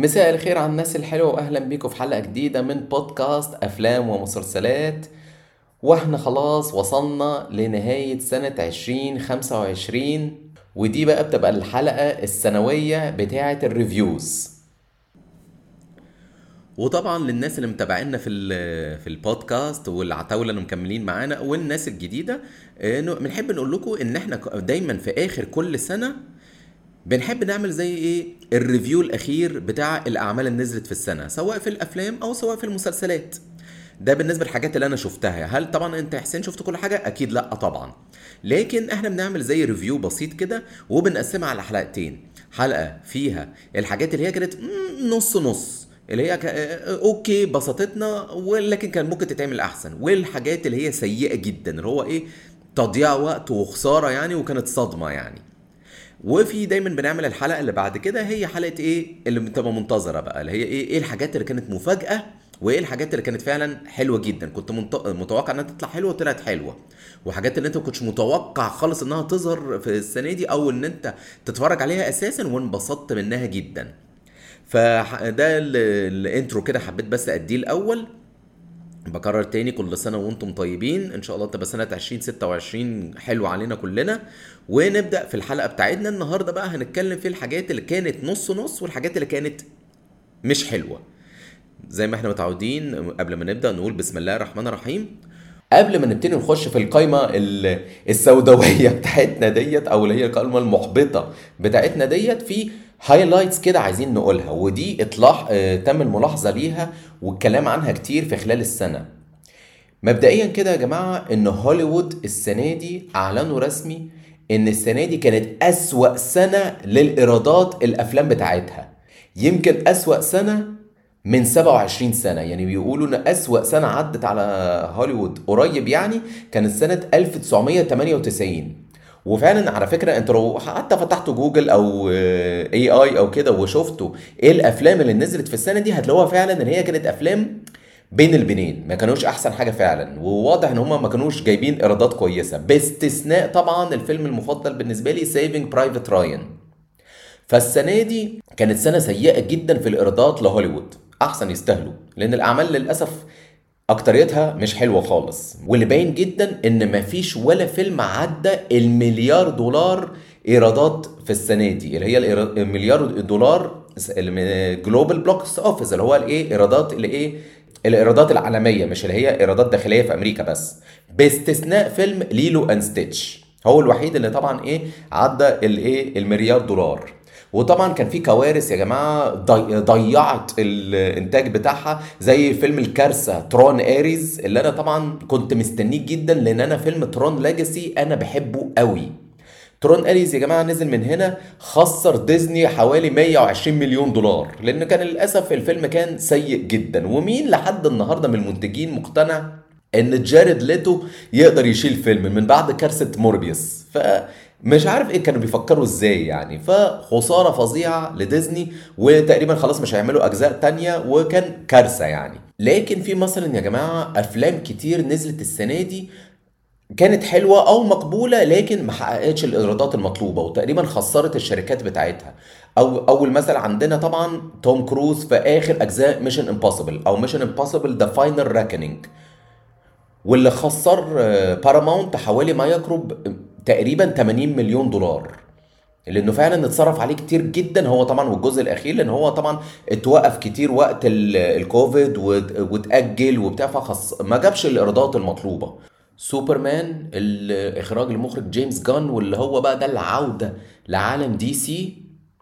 مساء الخير على الناس الحلوة وأهلا بيكم في حلقة جديدة من بودكاست أفلام ومسلسلات واحنا خلاص وصلنا لنهاية سنة عشرين خمسة وعشرين ودي بقى بتبقى الحلقة السنوية بتاعة الريفيوز وطبعا للناس اللي متابعينا في في البودكاست والعتاوله اللي مكملين معانا والناس الجديده انه بنحب نقول لكم ان احنا دايما في اخر كل سنه بنحب نعمل زي ايه الريفيو الاخير بتاع الاعمال اللي نزلت في السنه سواء في الافلام او سواء في المسلسلات ده بالنسبه للحاجات اللي انا شفتها هل طبعا انت يا حسين شفت كل حاجه اكيد لا طبعا لكن احنا بنعمل زي ريفيو بسيط كده وبنقسمها على حلقتين حلقه فيها الحاجات اللي هي كانت نص نص اللي هي اوكي بسطتنا ولكن كان ممكن تتعمل احسن والحاجات اللي هي سيئه جدا اللي هو ايه تضييع وقت وخساره يعني وكانت صدمه يعني وفي دايما بنعمل الحلقه اللي بعد كده هي حلقه ايه اللي بتبقى منتظره بقى اللي هي ايه ايه الحاجات اللي كانت مفاجاه وايه الحاجات اللي كانت فعلا حلوه جدا كنت متوقع انها تطلع حلوه وطلعت حلوه وحاجات اللي انت ما كنتش متوقع خالص انها تظهر في السنه دي او ان انت تتفرج عليها اساسا وانبسطت منها جدا فده الانترو كده حبيت بس اديه الاول بكرر تاني كل سنة وانتم طيبين ان شاء الله تبقى سنة 2026 حلوة علينا كلنا ونبدأ في الحلقة بتاعتنا النهاردة بقى هنتكلم في الحاجات اللي كانت نص نص والحاجات اللي كانت مش حلوة زي ما احنا متعودين قبل ما نبدأ نقول بسم الله الرحمن الرحيم قبل ما نبتدي نخش في القايمة السوداوية بتاعتنا ديت او اللي هي القائمة المحبطة بتاعتنا ديت في هايلايتس كده عايزين نقولها ودي اطلاع اه تم الملاحظه ليها والكلام عنها كتير في خلال السنه مبدئيا كده يا جماعه ان هوليوود السنه دي اعلنوا رسمي ان السنه دي كانت اسوا سنه للايرادات الافلام بتاعتها يمكن اسوا سنه من 27 سنة يعني بيقولوا ان اسوأ سنة عدت على هوليوود قريب يعني كانت سنة 1998 وفعلا على فكره انت لو حتى فتحتوا جوجل او اي اي او كده وشفتوا ايه الافلام اللي نزلت في السنه دي هتلاقوها فعلا ان هي كانت افلام بين البنين ما كانوش احسن حاجه فعلا وواضح ان هم ما كانوش جايبين ايرادات كويسه باستثناء طبعا الفيلم المفضل بالنسبه لي سيفنج برايفت رايان فالسنه دي كانت سنه سيئه جدا في الايرادات لهوليوود احسن يستاهلوا لان الاعمال للاسف اكتريتها مش حلوه خالص واللي باين جدا ان مفيش ولا فيلم عدى المليار دولار ايرادات في السنه دي اللي هي المليار دولار جلوبال بلوكس اوفيس اللي هو الايه ايرادات الايه الايرادات العالميه مش اللي هي ايرادات داخليه في امريكا بس باستثناء فيلم ليلو اند ستيتش هو الوحيد اللي طبعا ايه عدى الايه المليار دولار وطبعا كان في كوارث يا جماعه ضيعت الانتاج بتاعها زي فيلم الكارثه ترون اريز اللي انا طبعا كنت مستنيه جدا لان انا فيلم ترون لاجاسي انا بحبه قوي ترون اريز يا جماعه نزل من هنا خسر ديزني حوالي 120 مليون دولار لان كان للاسف الفيلم كان سيء جدا ومين لحد النهارده من المنتجين مقتنع ان جاريد ليتو يقدر يشيل فيلم من بعد كارثه موربيوس ف مش عارف ايه كانوا بيفكروا ازاي يعني فخساره فظيعه لديزني وتقريبا خلاص مش هيعملوا اجزاء تانية وكان كارثه يعني لكن في مثلا يا جماعه افلام كتير نزلت السنه دي كانت حلوه او مقبوله لكن ما حققتش الايرادات المطلوبه وتقريبا خسرت الشركات بتاعتها او اول مثل عندنا طبعا توم كروز في اخر اجزاء ميشن امبوسيبل او ميشن امبوسيبل ذا فاينل ريكنينج واللي خسر باراماونت حوالي ما يقرب تقريبا 80 مليون دولار لانه فعلا اتصرف عليه كتير جدا هو طبعا والجزء الاخير لان هو طبعا اتوقف كتير وقت الكوفيد واتاجل وبتاع فخص ما جابش الايرادات المطلوبه سوبرمان الاخراج المخرج جيمس جان واللي هو بقى ده العوده لعالم دي سي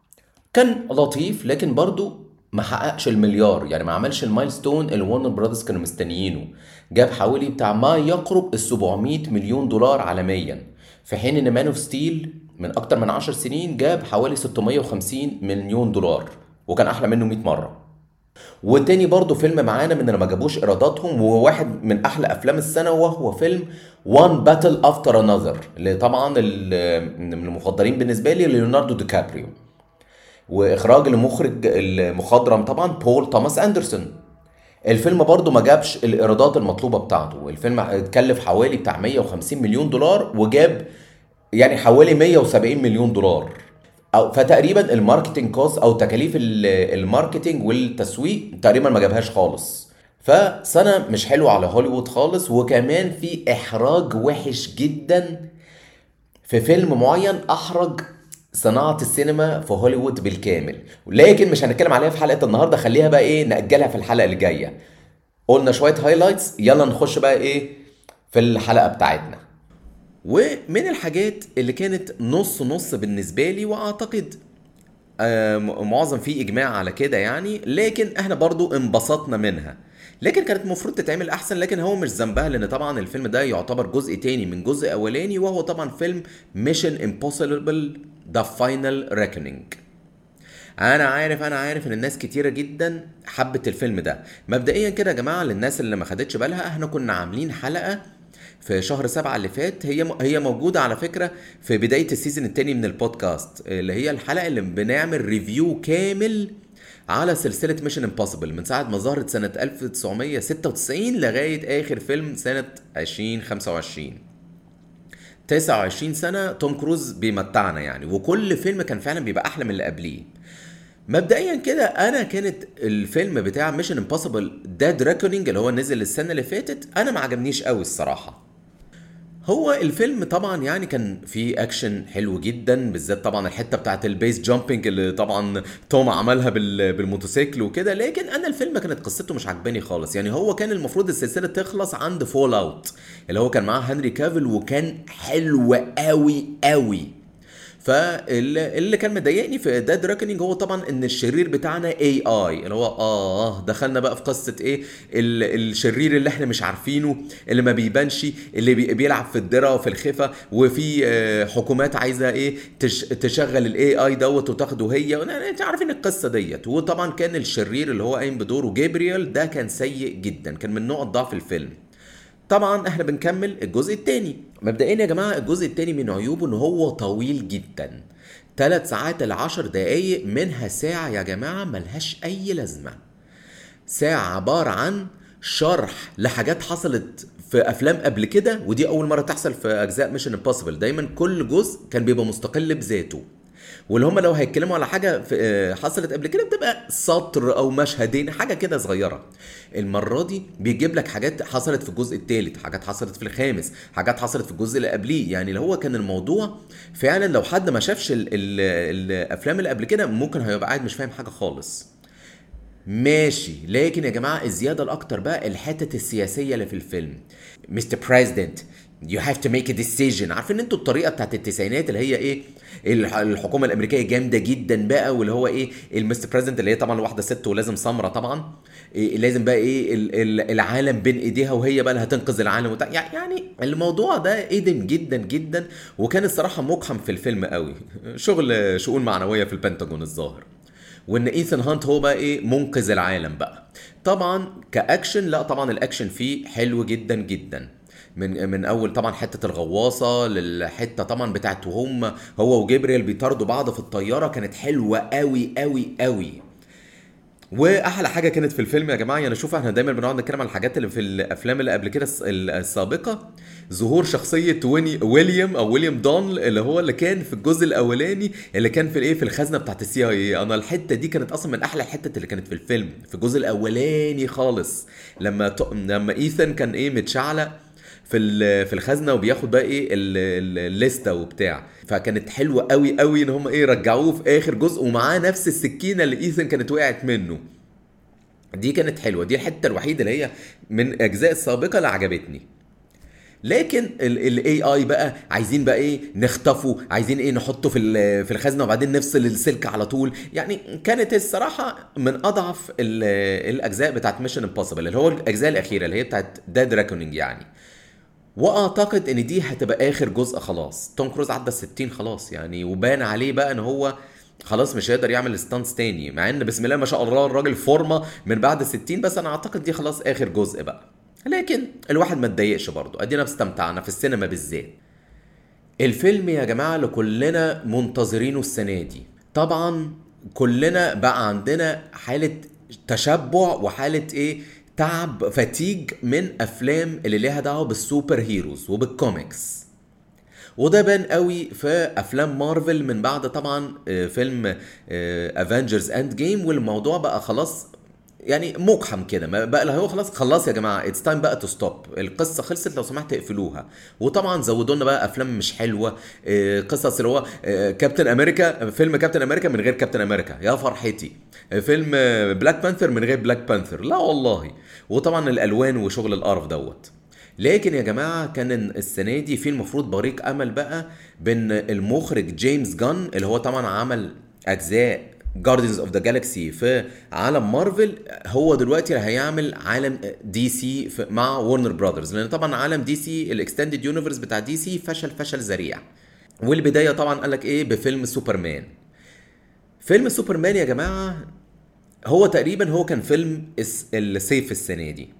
كان لطيف لكن برضو ما حققش المليار يعني ما عملش المايلستون اللي وارنر براذرز كانوا مستنيينه جاب حوالي بتاع ما يقرب ال 700 مليون دولار عالميا في حين ان مان اوف ستيل من اكتر من 10 سنين جاب حوالي 650 مليون دولار وكان احلى منه 100 مره وتاني برضه فيلم معانا من اللي ما جابوش ايراداتهم وهو واحد من احلى افلام السنه وهو فيلم وان باتل افتر انذر اللي طبعا من المفضلين بالنسبه لي ليوناردو دي كابريو واخراج المخرج المخضرم طبعا بول توماس اندرسون الفيلم برضه ما جابش الايرادات المطلوبه بتاعته الفيلم اتكلف حوالي بتاع 150 مليون دولار وجاب يعني حوالي 170 مليون دولار او فتقريبا الماركتنج كوست او تكاليف ال- الماركتنج والتسويق تقريبا ما جابهاش خالص فسنه مش حلوه على هوليوود خالص وكمان في احراج وحش جدا في فيلم معين احرج صناعة السينما في هوليوود بالكامل لكن مش هنتكلم عليها في حلقة النهاردة خليها بقى ايه نأجلها في الحلقة اللي جاية قلنا شوية هايلايتس يلا نخش بقى ايه في الحلقة بتاعتنا ومن الحاجات اللي كانت نص نص بالنسبة لي واعتقد آه، م- معظم فيه اجماع على كده يعني لكن احنا برضو انبسطنا منها لكن كانت المفروض تتعمل احسن لكن هو مش ذنبها لان طبعا الفيلم ده يعتبر جزء تاني من جزء اولاني وهو طبعا فيلم ميشن امبوسيبل ذا فاينل ريكونينج انا عارف انا عارف ان الناس كتيره جدا حبت الفيلم ده مبدئيا كده يا جماعه للناس اللي ما خدتش بالها احنا كنا عاملين حلقه في شهر سبعة اللي فات هي هي موجودة على فكرة في بداية السيزون التاني من البودكاست اللي هي الحلقة اللي بنعمل ريفيو كامل على سلسلة ميشن امبوسيبل من ساعة ما ظهرت سنة 1996 لغاية آخر فيلم سنة 2025 29 سنة توم كروز بيمتعنا يعني وكل فيلم كان فعلا بيبقى أحلى من اللي قبليه مبدئيا كده انا كانت الفيلم بتاع ميشن امبوسيبل ديد ريكونينج اللي هو نزل السنه اللي فاتت انا ما عجبنيش قوي الصراحه هو الفيلم طبعا يعني كان فيه اكشن حلو جدا بالذات طبعا الحته بتاعت البيس جامبنج اللي طبعا توم عملها بال- بالموتوسيكل وكده لكن انا الفيلم كانت قصته مش عجباني خالص يعني هو كان المفروض السلسله تخلص عند فول اوت اللي هو كان معاه هنري كافيل وكان حلو قوي قوي فاللي كان مضايقني في ديد ريكونينج هو طبعا ان الشرير بتاعنا اي اي اللي هو اه دخلنا بقى في قصه ايه ال- الشرير اللي احنا مش عارفينه اللي ما بيبانش اللي بي- بيلعب في الدرة وفي الخفا وفي آه، حكومات عايزه ايه تش- تشغل الاي اي دوت وتاخده هي انت عارفين القصه ديت وطبعا كان الشرير اللي هو قايم بدوره جابرييل ده كان سيء جدا كان من نقط ضعف الفيلم طبعا احنا بنكمل الجزء الثاني مبدئيا يا جماعه الجزء الثاني من عيوبه ان هو طويل جدا ثلاث ساعات العشر دقايق منها ساعة يا جماعة ملهاش أي لازمة ساعة عبارة عن شرح لحاجات حصلت في افلام قبل كده ودي اول مره تحصل في اجزاء ميشن امبوسيبل دايما كل جزء كان بيبقى مستقل بذاته واللي هم لو هيتكلموا على حاجه في آه، حصلت قبل كده بتبقى سطر او مشهدين حاجه كده صغيره المره دي بيجيب لك حاجات حصلت في الجزء الثالث حاجات حصلت في الخامس حاجات حصلت في الجزء اللي قبليه يعني اللي هو كان الموضوع فعلا لو حد ما شافش ال ال الافلام اللي قبل كده ممكن هيبقى قاعد مش فاهم حاجه خالص ماشي لكن يا جماعه الزياده الاكتر بقى الحته السياسيه اللي في الفيلم مستر بريزيدنت يو هاف تو ميك ا ديسيجن عارفين انتوا الطريقه بتاعت التسعينات اللي هي ايه الح- الحكومه الامريكيه جامده جدا بقى واللي هو ايه المستر بريزيدنت اللي هي طبعا واحده ست ولازم سمره طبعا إيه لازم بقى ايه ال- ال- العالم بين ايديها وهي بقى اللي هتنقذ العالم وبتاع يع- يعني الموضوع ده قدم جدا جدا وكان الصراحه مقحم في الفيلم قوي شغل شؤون معنويه في البنتاجون الظاهر وان ايثن هانت هو بقى ايه منقذ العالم بقى طبعا كاكشن لا طبعا الاكشن فيه حلو جدا جدا من من اول طبعا حته الغواصه للحته طبعا بتاعت وهم هو وجبريل بيطاردوا بعض في الطياره كانت حلوه قوي قوي قوي واحلى حاجه كانت في الفيلم يا جماعه يعني شوف احنا دايما بنقعد نتكلم عن الحاجات اللي في الافلام اللي قبل كده الس- السابقه ظهور شخصيه ويني ويليام او ويليام دون اللي هو اللي كان في الجزء الاولاني اللي كان في الايه في الخزنه بتاعت السي اي انا الحته دي كانت اصلا من احلى الحتت اللي كانت في الفيلم في الجزء الاولاني خالص لما ت... لما ايثن كان ايه متشعلق في ال- في الخزنه وبياخد بقى ايه ال- ال- الليسته وبتاع فكانت حلوه قوي قوي ان هم ايه رجعوه في اخر جزء ومعاه نفس السكينه اللي ايثن كانت وقعت منه دي كانت حلوه دي الحته الوحيده اللي هي من الاجزاء السابقه اللي عجبتني لكن الاي اي بقى عايزين بقى ايه نخطفه عايزين ايه نحطه في ال- في الخزنه وبعدين نفصل السلك على طول يعني كانت الصراحه من اضعف ال- الاجزاء بتاعت ميشن امبوسيبل اللي هو الاجزاء الاخيره اللي هي بتاعت ديد ريكونينج يعني واعتقد ان دي هتبقى اخر جزء خلاص توم كروز عدى ال 60 خلاص يعني وبان عليه بقى ان هو خلاص مش هيقدر يعمل ستانس تاني مع ان بسم الله ما شاء الله الراجل فورمه من بعد ال 60 بس انا اعتقد دي خلاص اخر جزء بقى لكن الواحد ما اتضايقش برضه ادينا استمتعنا في السينما بالذات الفيلم يا جماعه اللي كلنا منتظرينه السنه دي طبعا كلنا بقى عندنا حاله تشبع وحاله ايه تعب فتيج من افلام اللي ليها دعوه بالسوبر هيروز وبالكوميكس وده بان قوي في افلام مارفل من بعد طبعا آه، فيلم افنجرز اند جيم والموضوع بقى خلاص يعني مقحم كده ما بقى اللي هو خلاص خلاص يا جماعه اتس تايم بقى تو ستوب القصه خلصت لو سمحت اقفلوها وطبعا زودوا لنا بقى افلام مش حلوه آه، قصص اللي هو آه، كابتن امريكا فيلم كابتن امريكا من غير كابتن امريكا يا فرحتي آه، فيلم آه، بلاك بانثر من غير بلاك بانثر لا والله وطبعا الالوان وشغل القرف دوت لكن يا جماعه كان السنه دي في المفروض بريق امل بقى بين المخرج جيمس جان اللي هو طبعا عمل اجزاء جاردنز اوف ذا جالكسي في عالم مارفل هو دلوقتي هيعمل عالم دي سي مع ورنر براذرز لان طبعا عالم دي سي الاكستندد يونيفرس بتاع دي سي فشل فشل ذريع والبدايه طبعا قال لك ايه بفيلم سوبرمان فيلم سوبرمان يا جماعه هو تقريبا هو كان فيلم الس- الصيف السنه دي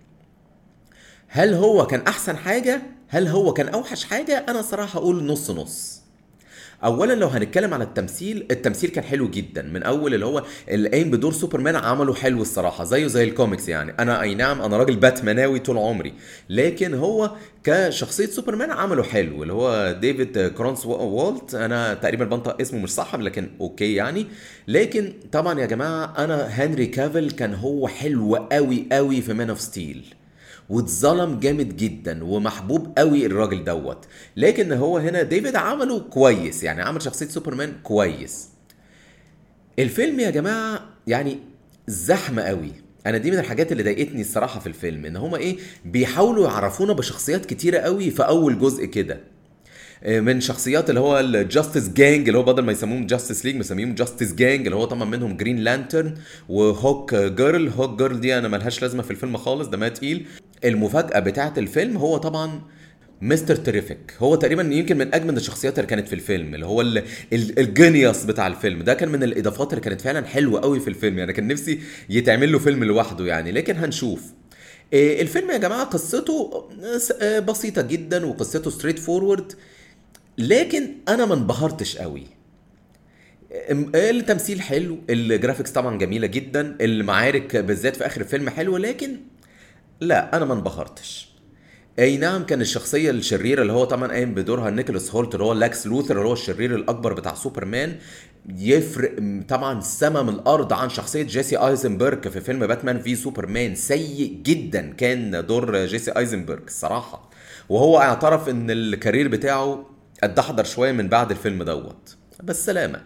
هل هو كان احسن حاجه هل هو كان اوحش حاجه انا صراحه اقول نص نص اولا لو هنتكلم على التمثيل التمثيل كان حلو جدا من اول اللي هو اللي قايم بدور سوبرمان عمله حلو الصراحه زيه زي الكوميكس يعني انا اي نعم انا راجل باتماناوي طول عمري لكن هو كشخصيه سوبرمان عمله حلو اللي هو ديفيد كرونس والت انا تقريبا بنطق اسمه مش صح لكن اوكي يعني لكن طبعا يا جماعه انا هنري كافيل كان هو حلو قوي قوي في مان اوف ستيل واتظلم جامد جدا ومحبوب قوي الراجل دوت لكن هو هنا ديفيد عمله كويس يعني عمل شخصيه سوبرمان كويس الفيلم يا جماعه يعني زحمه قوي انا دي من الحاجات اللي ضايقتني الصراحه في الفيلم ان هما ايه بيحاولوا يعرفونا بشخصيات كتيره قوي في اول جزء كده من شخصيات اللي هو الجاستس جانج اللي هو بدل ما يسموهم جاستس ليج مسميهم جاستس جانج اللي هو طبعا منهم جرين لانترن وهوك جيرل هوك جيرل دي انا ملهاش لازمه في الفيلم خالص دمها تقيل المفاجاه بتاعه الفيلم هو طبعا مستر تريفيك هو تقريبا يمكن من اجمل الشخصيات اللي كانت في الفيلم اللي هو ال- ال- الجينيوس بتاع الفيلم ده كان من الاضافات اللي كانت فعلا حلوه قوي في الفيلم يعني كان نفسي يتعمل له فيلم لوحده يعني لكن هنشوف إيه، الفيلم يا جماعه قصته آه، بسيطه جدا وقصته ستريت فورورد لكن انا ما انبهرتش قوي ام- التمثيل حلو الجرافيكس طبعا جميله جدا المعارك بالذات في اخر الفيلم حلوه لكن لا انا ما انبهرتش اي نعم كان الشخصيه الشريره اللي هو طبعا قايم بدورها نيكولاس هولت اللي هو لاكس لوثر اللي هو الشرير الاكبر بتاع سوبرمان يفرق م- طبعا السما من الارض عن شخصيه جيسي ايزنبرج في فيلم باتمان في سوبرمان سيء جدا كان دور جيسي ايزنبرج الصراحه وهو اعترف ان الكارير بتاعه اتدحضر شويه من بعد الفيلم دوت بس سلامه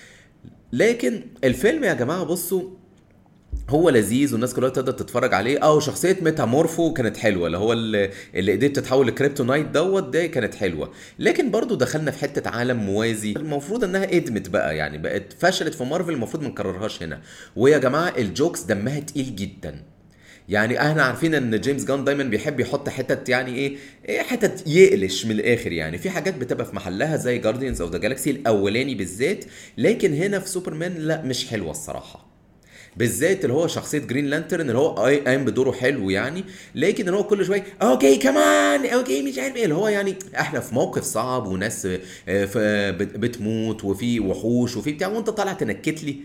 لكن الفيلم يا جماعه بصوا هو لذيذ والناس كلها تقدر تتفرج عليه اه شخصيه ميتامورفو كانت حلوه اللي هو اللي اللي ايديه بتتحول لكريبتونايت دوت ده كانت حلوه لكن برضو دخلنا في حته عالم موازي المفروض انها ادمت بقى يعني بقت فشلت في مارفل المفروض ما نكررهاش هنا ويا جماعه الجوكس دمها تقيل جدا يعني احنا عارفين ان جيمس جان دايما بيحب يحط حتت يعني ايه إيه حتت يقلش من الاخر يعني في حاجات بتبقى في محلها زي جارديانز اوف ذا جالاكسي الاولاني بالذات لكن هنا في سوبرمان لا مش حلوه الصراحه بالذات اللي هو شخصيه جرين لانترن اللي هو قاي- قايم بدوره حلو يعني لكن اللي هو كل شويه اوكي كمان اوكي مش عارف ايه اللي هو يعني احنا في موقف صعب وناس آه، ف- بت- بتموت وفي وحوش وفي بتاع وانت طالع تنكت لي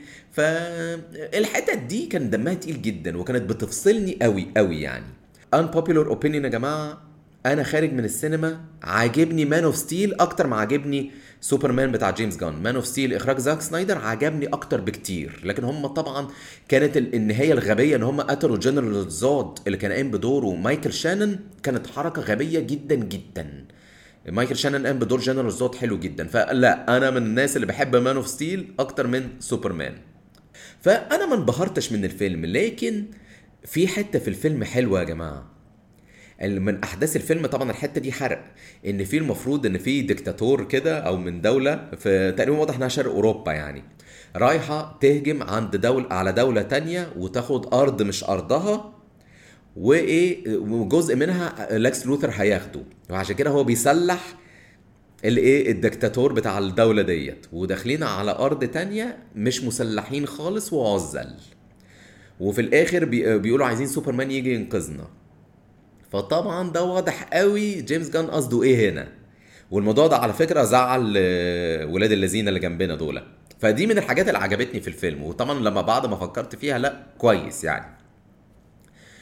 فالحتت دي كان دمها تقيل جدا وكانت بتفصلني قوي قوي يعني unpopular opinion يا جماعه انا خارج من السينما عاجبني مان اوف ستيل اكتر ما عاجبني سوبرمان بتاع جيمس جان مان اوف ستيل اخراج زاك سنايدر عجبني اكتر بكتير لكن هم طبعا كانت ال- النهايه الغبيه ان هم قتلوا جنرال زود اللي كان قايم بدوره مايكل شانن كانت حركه غبيه جدا جدا مايكل شانن قام بدور جنرال زود حلو جدا فلا انا من الناس اللي بحب مان اوف ستيل اكتر من سوبرمان فانا ما انبهرتش من الفيلم لكن في حته في الفيلم حلوه يا جماعه ال- من احداث الفيلم طبعا الحته دي حرق ان في المفروض ان في ديكتاتور كده او من دوله في تقريبا واضح انها شرق اوروبا يعني رايحه تهجم عند دولة على دوله تانية وتاخد ارض مش ارضها وايه وجزء منها لاكس لوثر هياخده وعشان كده هو بيسلح الايه الدكتاتور بتاع الدوله ديت وداخلين على ارض تانية مش مسلحين خالص وعزل وفي الاخر بي- بيقولوا عايزين سوبرمان يجي ينقذنا فطبعا ده واضح قوي جيمس جان قصده ايه هنا والموضوع ده على فكره زعل آه، ولاد الذين اللي جنبنا دول فدي من الحاجات اللي عجبتني في الفيلم وطبعا لما بعد ما فكرت فيها لا كويس يعني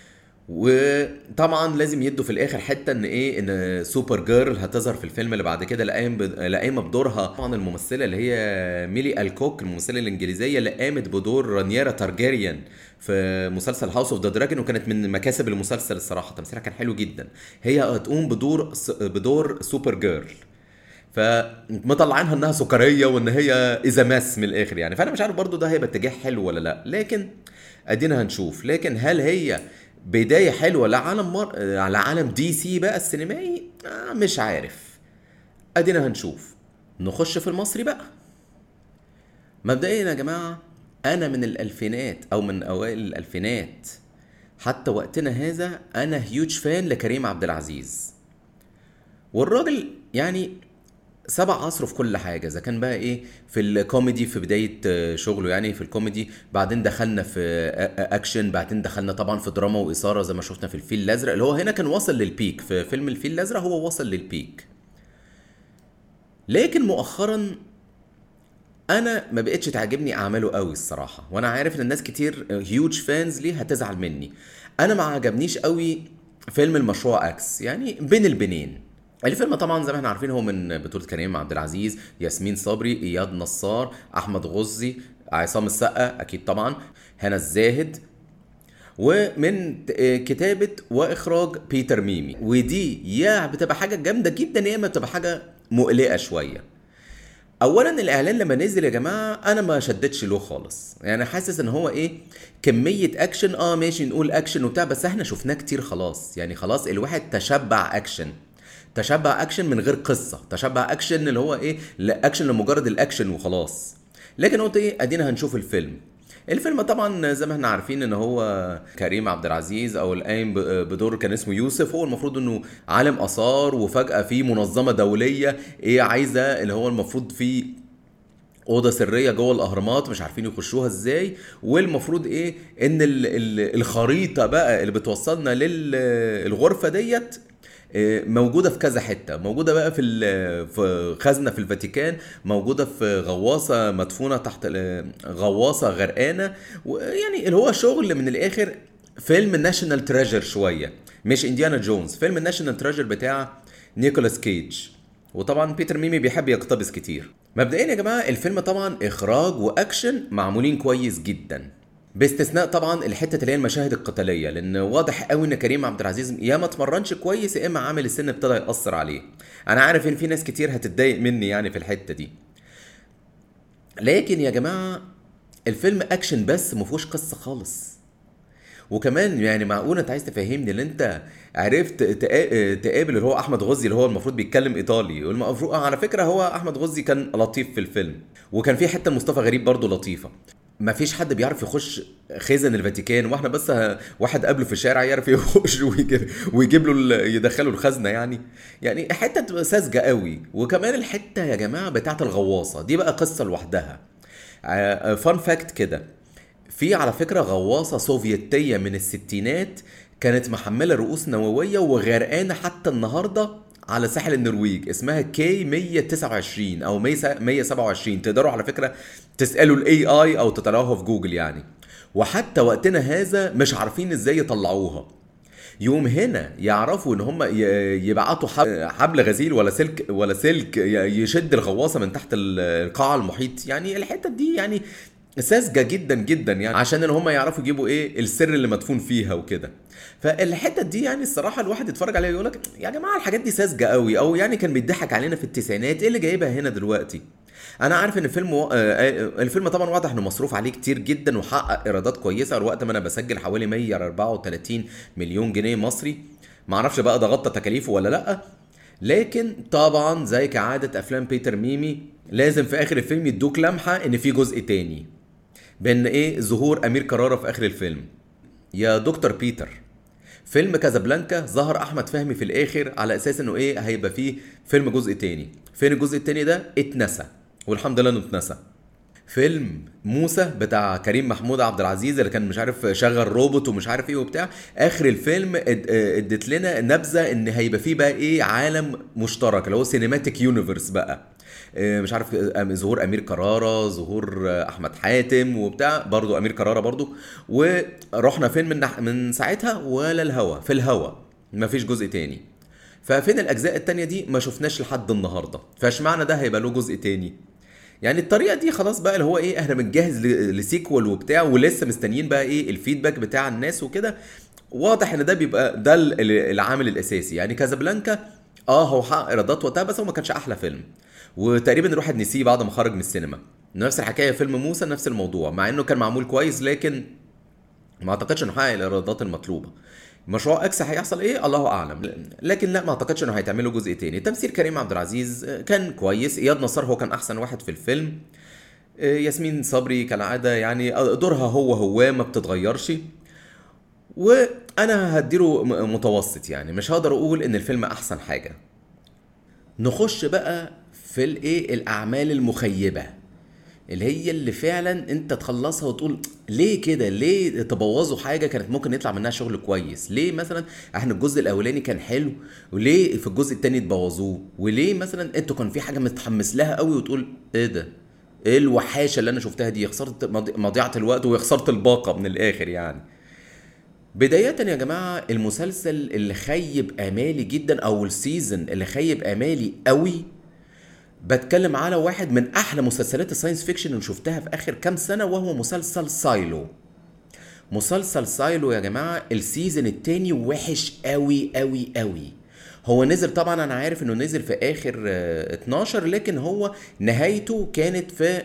وطبعا لازم يدوا في الاخر حته ان ايه ان سوبر جيرل هتظهر في الفيلم اللي بعد كده اللي قايم ب- اللي قايمه بدورها طبعا الممثله اللي هي ميلي الكوك الممثله الانجليزيه اللي قامت بدور رانيرا تارجيريان في مسلسل هاوس اوف ذا دراجون وكانت من مكاسب المسلسل الصراحه تمثيلها كان حلو جدا هي هتقوم بدور بدور سوبر جيرل فمطلعينها انها سكريه وان هي اذا ماس من الاخر يعني فانا مش عارف برضو ده هيبقى اتجاه حلو ولا لا لكن ادينا هنشوف لكن هل هي بدايه حلوه لعالم مر... على عالم دي سي بقى السينمائي آه مش عارف ادينا هنشوف نخش في المصري بقى مبدئيا يا جماعه انا من الالفينات او من اوائل الالفينات حتى وقتنا هذا انا هيوج فان لكريم عبد العزيز والراجل يعني سبع عصره في كل حاجة إذا كان بقى إيه في الكوميدي في بداية آه، شغله يعني في الكوميدي بعدين دخلنا في آه، آه، أكشن بعدين دخلنا طبعا في دراما وإثارة زي ما شفنا في الفيل الأزرق اللي هو هنا كان واصل للبيك في فيلم الفيل الأزرق هو واصل للبيك لكن مؤخرا انا ما بقتش تعجبني اعماله قوي الصراحه وانا عارف ان الناس كتير هيوج فانز ليه هتزعل مني انا ما عجبنيش قوي فيلم المشروع اكس يعني بين البنين الفيلم طبعا زي ما احنا عارفين هو من بطولة كريم عبد العزيز ياسمين صبري اياد نصار احمد غزي عصام السقا اكيد طبعا هنا الزاهد ومن ت- كتابة وإخراج بيتر ميمي ودي يا بتبقى حاجة جامدة جدا يا إما بتبقى حاجة مقلقة شوية اولا الاعلان لما نزل يا جماعه انا ما شدتش له خالص يعني حاسس ان هو ايه كميه اكشن اه ماشي نقول اكشن وبتاع بس احنا شفناه كتير خلاص يعني خلاص الواحد تشبع اكشن تشبع اكشن من غير قصه تشبع اكشن اللي هو ايه لا اكشن لمجرد الاكشن وخلاص لكن قلت ايه ادينا هنشوف الفيلم الفيلم طبعا زي ما احنا عارفين ان هو كريم عبد العزيز او القايم ب- بدور كان اسمه يوسف هو المفروض انه عالم اثار وفجاه في منظمه دوليه ايه عايزه اللي هو المفروض في اوضه سريه جوه الاهرامات مش عارفين يخشوها ازاي والمفروض ايه ان ال- ال- الخريطه بقى اللي بتوصلنا للغرفه ديت إيه، موجودة في كذا حتة موجودة بقى في ال- في خزنة في الفاتيكان موجودة في غواصة مدفونة تحت ال- غواصة غرقانة ويعني اللي هو شغل من الآخر فيلم ناشونال تريجر شوية مش انديانا جونز فيلم الناشونال تريجر بتاع نيكولاس كيج وطبعا بيتر ميمي بيحب يقتبس كتير مبدئيا يا جماعه الفيلم طبعا اخراج واكشن معمولين كويس جدا باستثناء طبعا الحته اللي هي المشاهد القتاليه لان واضح قوي ان كريم عبد العزيز يا ما اتمرنش كويس يا اما عامل السن ابتدى ياثر عليه انا عارف ان في ناس كتير هتتضايق مني يعني في الحته دي لكن يا جماعه الفيلم اكشن بس ما فيهوش قصه خالص وكمان يعني معقول انت عايز تفهمني ان انت عرفت تقا- تقابل اللي هو احمد غزي اللي هو المفروض بيتكلم ايطالي والمفروض على فكره هو احمد غزي كان لطيف في الفيلم وكان في حته مصطفى غريب برضه لطيفه ما فيش حد بيعرف يخش خزن الفاتيكان واحنا بس ه- واحد قابله في الشارع يعرف يخش ويجيب, ويجيب له ال- يدخله الخزنه يعني يعني حته تبقى ساذجه قوي وكمان الحته يا جماعه بتاعت الغواصه دي بقى قصه لوحدها فان فاكت كده في على فكرة غواصة سوفيتية من الستينات كانت محملة رؤوس نووية وغرقانة حتى النهاردة على ساحل النرويج اسمها كي 129 او 127 تقدروا على فكرة تسألوا الاي اي او تطلعوها في جوجل يعني وحتى وقتنا هذا مش عارفين ازاي يطلعوها يوم هنا يعرفوا ان هم ي- يبعتوا حب- حبل غزيل ولا سلك ولا سلك ي- يشد الغواصه من تحت ال- القاع المحيط يعني الحته دي يعني ساذجه جدا جدا يعني عشان ان هم يعرفوا يجيبوا ايه السر اللي مدفون فيها وكده فالحته دي يعني الصراحه الواحد يتفرج عليها يقول لك يا جماعه الحاجات دي ساذجه قوي او يعني كان بيضحك علينا في التسعينات ايه اللي جايبها هنا دلوقتي انا عارف ان الفيلم و... آه، آه، الفيلم طبعا واضح انه مصروف عليه كتير جدا وحقق ايرادات كويسه الوقت ما انا بسجل حوالي 134 مليون جنيه مصري معرفش بقى ده غطى تكاليفه ولا لا لكن طبعا زي كعاده افلام بيتر ميمي لازم في اخر الفيلم يدوك لمحه ان في جزء تاني بان ايه ظهور امير كرارة في اخر الفيلم يا دكتور بيتر فيلم كازابلانكا ظهر احمد فهمي في الاخر على اساس انه ايه هيبقى فيه فيلم جزء تاني فين الجزء التاني ده اتنسى والحمد لله انه اتنسى فيلم موسى بتاع كريم محمود عبد العزيز اللي كان مش عارف شغل روبوت ومش عارف ايه وبتاع اخر الفيلم اد- ادت لنا نبذه ان هيبقى فيه بقى ايه عالم مشترك اللي هو سينماتيك يونيفرس بقى آه، مش عارف آه، ظهور امير كرارة ظهور آه، احمد حاتم وبتاع برضو امير كرارة برضو ورحنا فين من نح- من ساعتها ولا الهوا في الهوا مفيش جزء تاني ففين الاجزاء التانية دي ما شفناش لحد النهارده فاشمعنى ده هيبقى له جزء تاني يعني الطريقه دي خلاص بقى اللي هو ايه احنا بنجهز ل- لسيكوال وبتاع ولسه مستنيين بقى ايه الفيدباك بتاع الناس وكده واضح ان ده بيبقى ده ال- ال- العامل الاساسي يعني كازابلانكا اه هو حقق ايرادات وقتها بس هو ما كانش احلى فيلم وتقريبا الواحد نسيه بعد ما خرج من السينما نفس الحكايه فيلم موسى نفس الموضوع مع انه كان معمول كويس لكن ما اعتقدش انه حقق الايرادات المطلوبه مشروع اكس هيحصل ايه الله اعلم لكن لا ما اعتقدش انه هيتعملوا جزء تاني تمثيل كريم عبد العزيز آه، كان كويس اياد نصار هو كان احسن واحد في الفيلم آه، ياسمين صبري كالعاده يعني آه، دورها هو هو ما بتتغيرش وانا هديله م- متوسط يعني مش هقدر اقول ان الفيلم احسن حاجه نخش بقى في الايه الاعمال المخيبه اللي هي اللي فعلا انت تخلصها وتقول ليه كده ليه تبوظوا حاجه كانت ممكن يطلع منها شغل كويس ليه مثلا احنا الجزء الاولاني كان حلو وليه في الجزء التاني تبوظوه وليه مثلا انتوا كان في حاجه متحمس لها قوي وتقول ايه ده ايه الوحاشه اللي انا شفتها دي خسرت مضي- مضيعه الوقت وخسرت الباقه من الاخر يعني بداية يا جماعة المسلسل اللي خيب آمالي جدا أو السيزون اللي خيب آمالي قوي بتكلم على واحد من أحلى مسلسلات الساينس فيكشن اللي شفتها في آخر كام سنة وهو مسلسل سايلو مسلسل سايلو يا جماعة السيزون التاني وحش قوي قوي قوي هو نزل طبعا انا عارف انه نزل في اخر آه، 12 لكن هو نهايته كانت في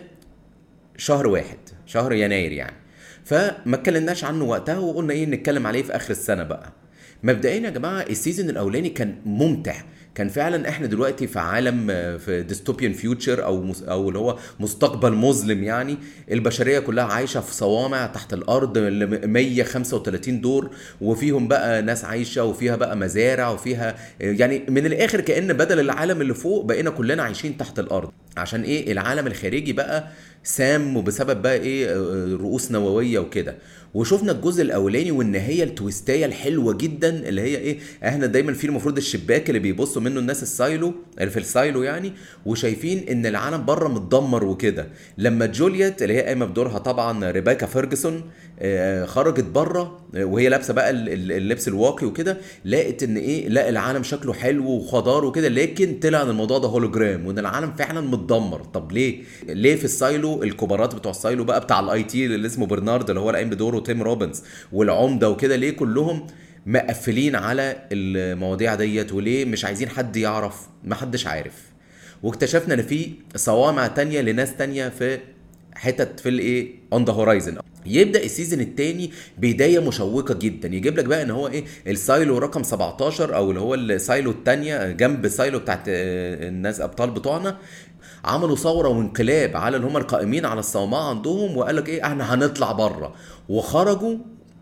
شهر واحد شهر يناير يعني فما اتكلمناش عنه وقتها وقلنا ايه نتكلم عليه في اخر السنه بقى مبدئيا يا جماعه السيزون الاولاني كان ممتع كان فعلا احنا دلوقتي في عالم آه، في ديستوبيان فيوتشر او مس- او اللي هو مستقبل مظلم يعني البشريه كلها عايشه في صوامع تحت الارض اللي م- 135 دور وفيهم بقى ناس عايشه وفيها بقى مزارع وفيها آه، يعني من الاخر كان بدل العالم اللي فوق بقينا كلنا عايشين تحت الارض عشان ايه العالم الخارجي بقى سام وبسبب بقى ايه آه، رؤوس نوويه وكده وشفنا الجزء الاولاني والنهايه التويستايه الحلوه جدا اللي هي ايه احنا دايما في المفروض الشباك اللي بيبصوا منه الناس السايلو اللي في السايلو يعني وشايفين ان العالم بره متدمر وكده لما جوليت اللي هي قايمه بدورها طبعا ريبيكا فيرجسون آه، خرجت بره آه، وهي لابسه بقى ال- ال- اللبس الواقي وكده لقت ان ايه لا العالم شكله حلو وخضار وكده لكن طلع ان الموضوع ده هولوجرام وان العالم فعلا متدمر طب ليه ليه في السايلو الكبارات بتوع السايلو بقى بتاع الاي تي اللي اسمه برنارد اللي هو اللي قايم بدوره تيم روبنز والعمده وكده ليه كلهم مقفلين على المواضيع ديت وليه مش عايزين حد يعرف محدش عارف واكتشفنا ان في صوامع تانية لناس تانية في حتت في الايه اون ذا هورايزن يبدا السيزون الثاني بدايه مشوقه جدا يجيب لك بقى ان هو ايه السايلو رقم 17 او اللي هو السايلو الثانيه جنب السايلو بتاعت آه، الناس ابطال بتوعنا عملوا ثوره وانقلاب على اللي هم القائمين على الصومعه عندهم وقال لك ايه احنا هنطلع بره وخرجوا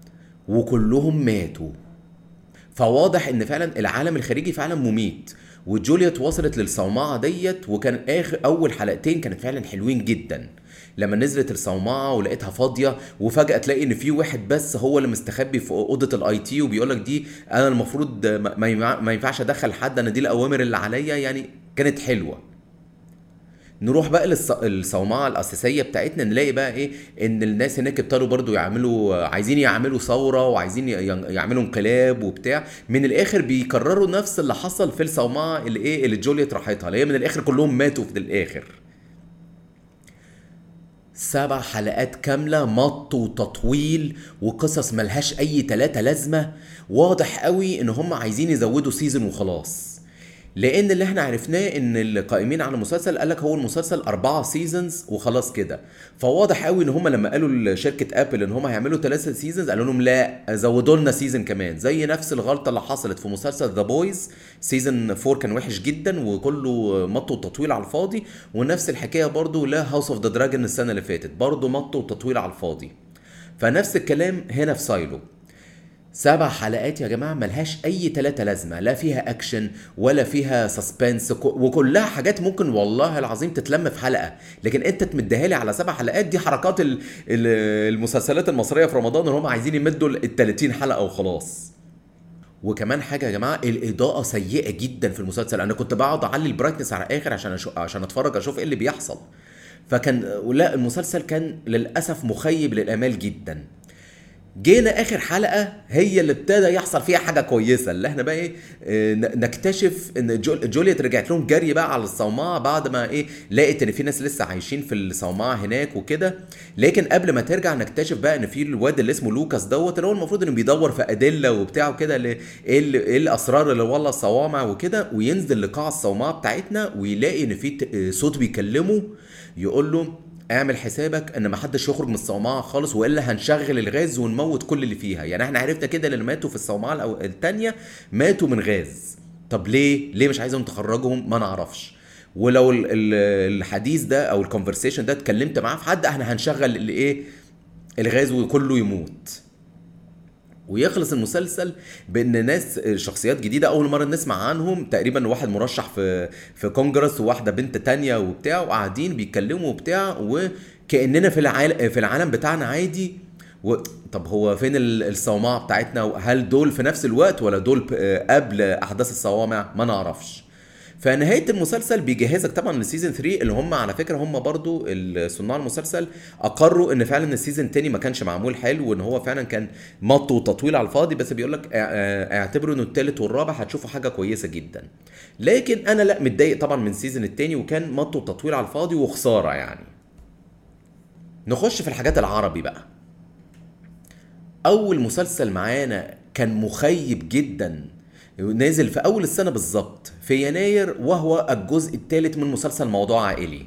وكلهم ماتوا فواضح ان فعلا العالم الخارجي فعلا مميت وجوليت وصلت للصومعه ديت وكان اخر اول حلقتين كانت فعلا حلوين جدا لما نزلت الصومعه ولقيتها فاضيه وفجاه تلاقي ان في واحد بس هو اللي مستخبي في اوضه الاي تي وبيقول لك دي انا المفروض ما- ما ينفع- ما ينفعش ادخل حد انا دي الاوامر اللي عليا يعني كانت حلوه نروح بقى للصومعه الاساسيه بتاعتنا نلاقي بقى ايه ان الناس هناك ابتدوا برضو يعملوا عايزين يعملوا ثوره وعايزين ي- يعملوا انقلاب وبتاع من الاخر بيكرروا نفس اللي حصل في الصومعه اللي ايه اللي جوليت راحتها اللي هي من الاخر كلهم ماتوا في الاخر سبع حلقات كاملة مط وتطويل وقصص ملهاش أي تلاتة لازمة واضح قوي إن هم عايزين يزودوا سيزون وخلاص لأن اللي احنا عرفناه إن القائمين على المسلسل قالك هو المسلسل أربعة سيزونز وخلاص كده فواضح قوي إن هم لما قالوا لشركة أبل إن هم هيعملوا ثلاثة سيزونز قالوا لهم لا زودوا لنا سيزون كمان زي نفس الغلطة اللي حصلت في مسلسل ذا بويز سيزون 4 كان وحش جدا وكله مط وتطويل على الفاضي ونفس الحكايه برضو لا هاوس اوف ذا دراجون السنه اللي فاتت برضو مط وتطويل على الفاضي فنفس الكلام هنا في سايلو سبع حلقات يا جماعه ملهاش اي تلاتة لازمه لا فيها اكشن ولا فيها سسبنس وكلها حاجات ممكن والله العظيم تتلم في حلقه لكن انت تمدها لي على سبع حلقات دي حركات ال- ال- المسلسلات المصريه في رمضان اللي هم عايزين يمدوا ال 30 حلقه وخلاص وكمان حاجه يا جماعه الاضاءه سيئه جدا في المسلسل انا كنت بقعد اعلي البرايتنس على الاخر عشان أشو... عشان اتفرج اشوف ايه اللي بيحصل فكان لا المسلسل كان للاسف مخيب للامال جدا جينا اخر حلقه هي اللي ابتدى يحصل فيها حاجه كويسه اللي احنا بقى ايه آه، ن- نكتشف ان جول جوليت رجعت لهم جري بقى على الصومعه بعد ما ايه لقت ان في ناس لسه عايشين في الصومعه هناك وكده لكن قبل ما ترجع نكتشف بقى ان في الواد اللي اسمه لوكاس دوت اللي هو المفروض انه بيدور في ادله وبتاع وكده ل- ايه ال- ايه الاسرار اللي والله الصوامع وكده وينزل لقاع الصومعه بتاعتنا ويلاقي ان في ت- آه، صوت بيكلمه يقول له اعمل حسابك ان محدش يخرج من الصومعه خالص والا هنشغل الغاز ونموت كل اللي فيها يعني احنا عرفنا كده اللي ماتوا في الصومعه الأو- التانية ماتوا من غاز طب ليه ليه مش عايزهم تخرجهم ما نعرفش ولو ال- ال- الحديث ده او الكونفرسيشن ده اتكلمت معاه في حد احنا هنشغل الايه الغاز وكله يموت ويخلص المسلسل بان ناس شخصيات جديده اول مره نسمع عنهم تقريبا واحد مرشح في في كونجرس وواحده بنت تانية وبتاع وقاعدين بيتكلموا وبتاع وكاننا في العالم في العالم بتاعنا عادي و... طب هو فين ال- الصومعه بتاعتنا هل دول في نفس الوقت ولا دول ب- قبل احداث الصوامع ما نعرفش فنهايه المسلسل بيجهزك طبعا للسيزون 3 اللي هم على فكره هم برضو صناع المسلسل اقروا ان فعلا السيزون التاني ما كانش معمول حلو وان هو فعلا كان مط وتطويل على الفاضي بس بيقول لك اعتبروا انه التالت والرابع هتشوفوا حاجه كويسه جدا لكن انا لا متضايق طبعا من السيزون التاني وكان مط وتطويل على الفاضي وخساره يعني نخش في الحاجات العربي بقى اول مسلسل معانا كان مخيب جدا نازل في اول السنه بالظبط في يناير وهو الجزء الثالث من مسلسل موضوع عائلي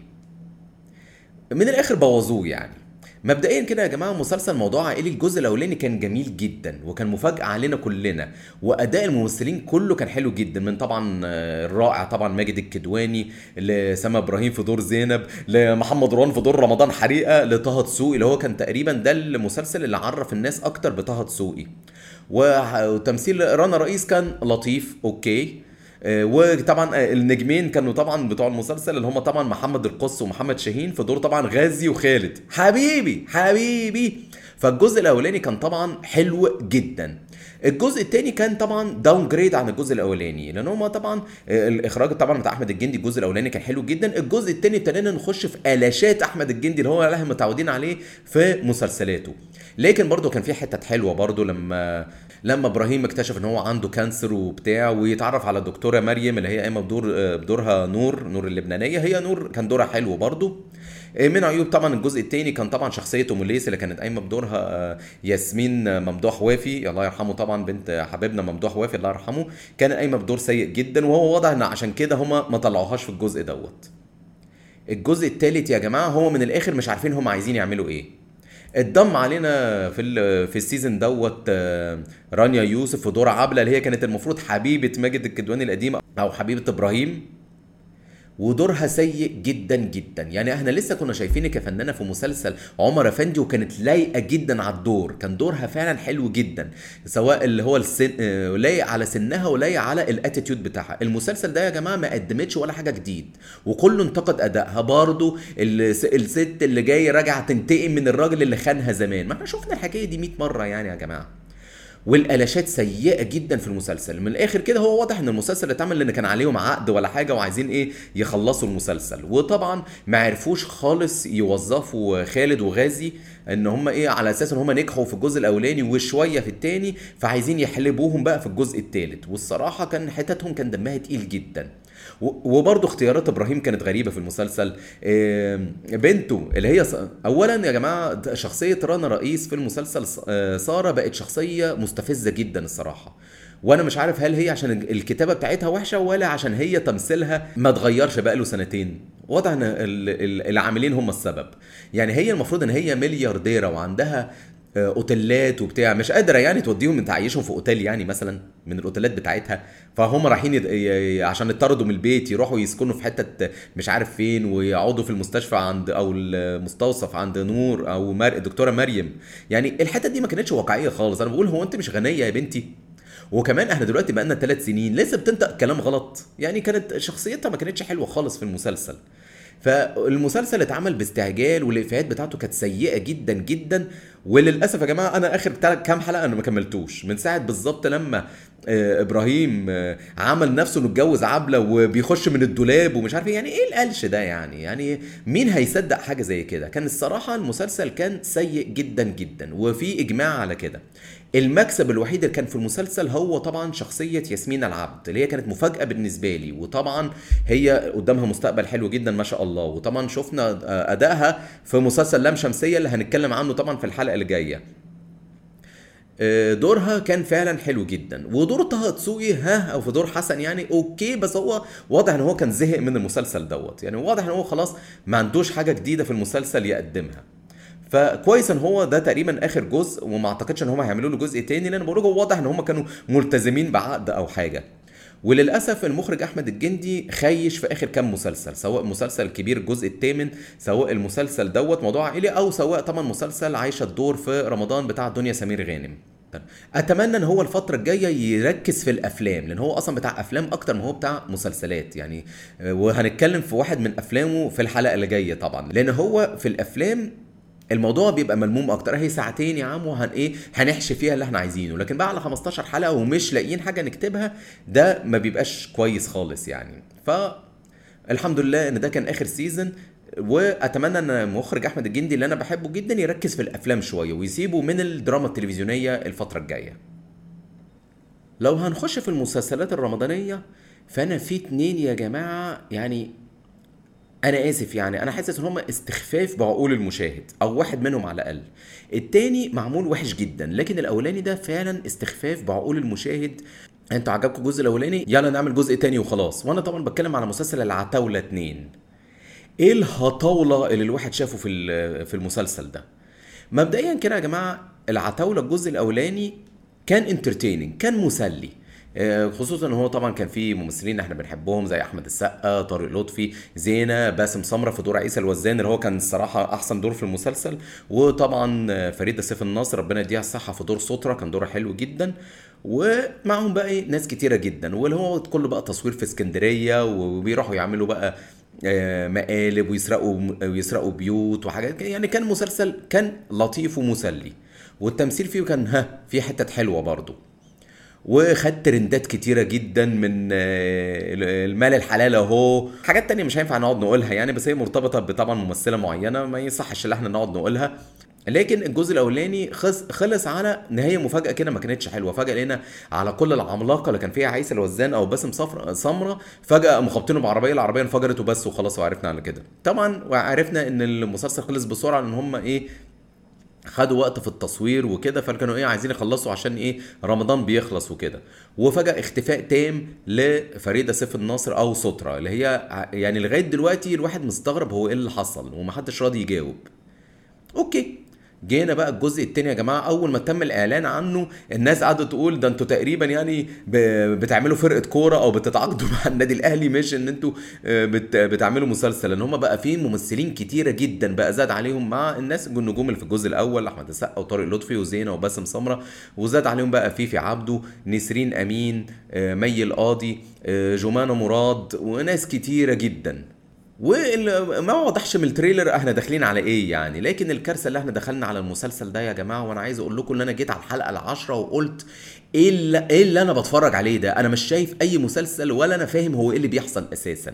من الاخر بوظوه يعني مبدئيا كده يا جماعه مسلسل موضوع عائلي الجزء الاولاني كان جميل جدا وكان مفاجاه علينا كلنا واداء الممثلين كله كان حلو جدا من طبعا آه، الرائع طبعا ماجد الكدواني لسما ابراهيم في دور زينب لمحمد روان في دور رمضان حريقه لطه دسوقي اللي هو كان تقريبا ده المسلسل اللي عرف الناس اكتر بطه دسوقي وه- وتمثيل رنا رئيس كان لطيف اوكي آه، وطبعا آه، النجمين كانوا طبعا بتوع المسلسل اللي هم طبعا محمد القص ومحمد شاهين في دور طبعا غازي وخالد حبيبي حبيبي فالجزء الاولاني كان طبعا حلو جدا الجزء الثاني كان طبعا داون جريد عن الجزء الاولاني لان هم طبعا آه، الاخراج طبعا بتاع احمد الجندي الجزء الاولاني كان حلو جدا الجزء الثاني ابتدينا نخش في الاشات احمد الجندي اللي هو احنا متعودين عليه في مسلسلاته لكن برضه كان في حتت حلوه برضه لما لما ابراهيم اكتشف ان هو عنده كانسر وبتاع ويتعرف على الدكتوره مريم اللي هي قايمه بدور آه، بدورها نور نور اللبنانيه هي نور كان دورها حلو برضه آه، من عيوب طبعا الجزء الثاني كان طبعا شخصيه ام ليس اللي كانت قايمه بدورها آه، ياسمين آه، ممدوح وافي الله يرحمه طبعا بنت حبيبنا ممدوح وافي الله يرحمه كانت قايمه بدور سيء جدا وهو واضح ان عشان كده هما ما طلعوهاش في الجزء دوت الجزء الثالث يا جماعه هو من الاخر مش عارفين هم عايزين يعملوا ايه اتضم علينا في ال- في السيزون دوت آه، رانيا يوسف في دور عبله اللي هي كانت المفروض حبيبه ماجد الكدواني القديمه او حبيبه ابراهيم ودورها سيء جدا جدا يعني احنا لسه كنا شايفينك كفنانه في مسلسل عمر افندي وكانت لايقه جدا على الدور كان دورها فعلا حلو جدا سواء اللي هو السن آه، لايق على سنها ولايق على الاتيتيود بتاعها المسلسل ده يا جماعه ما قدمتش ولا حاجه جديد وكله انتقد ادائها برضو الس- الست اللي جايه راجعه تنتقم من الراجل اللي خانها زمان ما احنا شفنا الحكايه دي 100 مره يعني يا جماعه والالاشات سيئه جدا في المسلسل من الاخر كده هو واضح ان المسلسل اتعمل لان كان عليهم عقد ولا حاجه وعايزين ايه يخلصوا المسلسل وطبعا ما عرفوش خالص يوظفوا خالد وغازي ان هم ايه على اساس ان هم نجحوا في الجزء الاولاني وشويه في التاني فعايزين يحلبوهم بقى في الجزء التالت والصراحه كان حتتهم كان دمها تقيل جدا و- وبرضه اختيارات ابراهيم كانت غريبه في المسلسل آم، بنته اللي هي ص- اولا يا جماعه شخصيه رنا رئيس في المسلسل ص- آه، ساره بقت شخصيه مستفزه جدا الصراحه وانا مش عارف هل هي عشان الكتابه بتاعتها وحشه ولا عشان هي تمثيلها ما اتغيرش بقاله سنتين واضح ان ال- ال- العاملين هم السبب يعني هي المفروض ان هي مليارديره وعندها آه، اوتيلات وبتاع مش قادره يعني توديهم تعيشهم في اوتيل يعني مثلا من الاوتيلات بتاعتها فهم رايحين يد... ي... عشان يطردوا من البيت يروحوا يسكنوا في حته مش عارف فين ويقعدوا في المستشفى عند او المستوصف عند نور او مر... الدكتوره مريم يعني الحته دي ما كانتش واقعيه خالص انا بقول هو انت مش غنيه يا بنتي وكمان احنا دلوقتي بقالنا ثلاث سنين لسه بتنطق كلام غلط يعني كانت شخصيتها ما كانتش حلوه خالص في المسلسل فالمسلسل اتعمل باستعجال والافيهات بتاعته كانت سيئه جدا جدا وللاسف يا جماعه انا اخر بتاع كام حلقه انا ما كملتوش من ساعه بالظبط لما آه، ابراهيم آه، عمل نفسه انه اتجوز عبله وبيخش من الدولاب ومش عارف إيه. يعني ايه القلش ده يعني يعني مين هيصدق حاجه زي كده كان الصراحه المسلسل كان سيء جدا جدا وفي اجماع على كده المكسب الوحيد اللي كان في المسلسل هو طبعا شخصية ياسمين العبد اللي هي كانت مفاجأة بالنسبة لي وطبعا هي قدامها مستقبل حلو جدا ما شاء الله وطبعا شفنا آه، أدائها في مسلسل لام شمسية اللي هنتكلم عنه طبعا في الحلقة اللي جاية آه، دورها كان فعلا حلو جدا ودور طه دسوقي ها او في دور حسن يعني اوكي بس هو واضح ان هو كان زهق من المسلسل دوت يعني واضح ان هو خلاص ما عندوش حاجه جديده في المسلسل يقدمها فكويس ان هو ده تقريبا اخر جزء وما اعتقدش ان هم هيعملوا له جزء تاني لان بقول واضح ان هم كانوا ملتزمين بعقد او حاجه وللاسف المخرج احمد الجندي خيش في اخر كام مسلسل سواء مسلسل كبير الجزء الثامن سواء المسلسل دوت موضوع عائلي او سواء طبعا مسلسل عايشه الدور في رمضان بتاع دنيا سمير غانم اتمنى ان هو الفتره الجايه يركز في الافلام لان هو اصلا بتاع افلام اكتر ما هو بتاع مسلسلات يعني وهنتكلم في واحد من افلامه في الحلقه اللي جايه طبعا لان هو في الافلام الموضوع بيبقى ملموم اكتر هي ساعتين يا عم وهن ايه هنحشي فيها اللي احنا عايزينه لكن بقى على 15 حلقه ومش لاقيين حاجه نكتبها ده ما بيبقاش كويس خالص يعني ف الحمد لله ان ده كان اخر سيزون واتمنى ان مخرج احمد الجندي اللي انا بحبه جدا يركز في الافلام شويه ويسيبه من الدراما التلفزيونيه الفتره الجايه لو هنخش في المسلسلات الرمضانيه فانا في اتنين يا جماعه يعني انا اسف يعني انا حاسس ان هم استخفاف بعقول المشاهد او واحد منهم على الاقل التاني معمول وحش جدا لكن الاولاني ده فعلا استخفاف بعقول المشاهد انتوا عجبكم الجزء الاولاني يلا نعمل جزء تاني وخلاص وانا طبعا بتكلم على مسلسل العتاوله 2 ايه الهطاوله اللي الواحد شافه في في المسلسل ده مبدئيا كده يا جماعه العتاوله الجزء الاولاني كان انترتيننج كان مسلي آه، خصوصا ان هو طبعا كان في ممثلين احنا بنحبهم زي احمد السقا طارق لطفي زينه باسم سمره في دور عيسى الوزان اللي هو كان الصراحه احسن دور في المسلسل وطبعا فريده سيف النصر ربنا يديها الصحه في دور ستره كان دورها حلو جدا ومعهم بقى ايه ناس كتيره جدا واللي هو كله بقى تصوير في اسكندريه وبيروحوا يعملوا بقى آه، مقالب ويسرقوا ويسرقوا بيوت وحاجات يعني كان مسلسل كان لطيف ومسلي والتمثيل فيه كان ها في حتت حلوه برضه وخد ترندات كتيره جدا من آه، المال الحلال اهو حاجات تانية مش هينفع نقعد نقولها يعني بس هي مرتبطه بطبعا ممثله معينه ما يصحش ان احنا نقعد نقولها لكن الجزء الاولاني خلص على نهايه مفاجاه كده ما كانتش حلوه فجاه لقينا على كل العملاقه اللي كان فيها عيسى الوزان او باسم صفر سمره فجاه مخبطينه بعربيه العربيه انفجرت وبس وخلاص وعرفنا على كده طبعا وعرفنا ان المسلسل خلص بسرعه لان هم ايه خدوا وقت في التصوير وكده فكانوا ايه عايزين يخلصوا عشان ايه رمضان بيخلص وكده وفجاه اختفاء تام لفريده سيف الناصر او سترة اللي هي يعني لغايه دلوقتي الواحد مستغرب هو ايه اللي حصل ومحدش راضي يجاوب اوكي جينا بقى الجزء التاني يا جماعه اول ما تم الاعلان عنه الناس قعدت تقول ده انتوا تقريبا يعني بتعملوا فرقه كوره او بتتعاقدوا مع النادي الاهلي مش ان انتوا آه، بتعملوا مسلسل ان هم بقى في ممثلين كتيره جدا بقى زاد عليهم مع الناس النجوم اللي في الجزء الاول احمد السقا وطارق لطفي وزينه وباسم سمره وزاد عليهم بقى فيفي عبده نسرين امين آه، مي القاضي آه، جمانه مراد وناس كتيره جدا وما وضحش من التريلر احنا داخلين على ايه يعني لكن الكارثه اللي احنا دخلنا على المسلسل ده يا جماعه وانا عايز اقول لكم ان انا جيت على الحلقه العاشرة وقلت ايه اللي, إيه اللي انا بتفرج عليه ده انا مش شايف اي مسلسل ولا انا فاهم هو ايه اللي بيحصل اساسا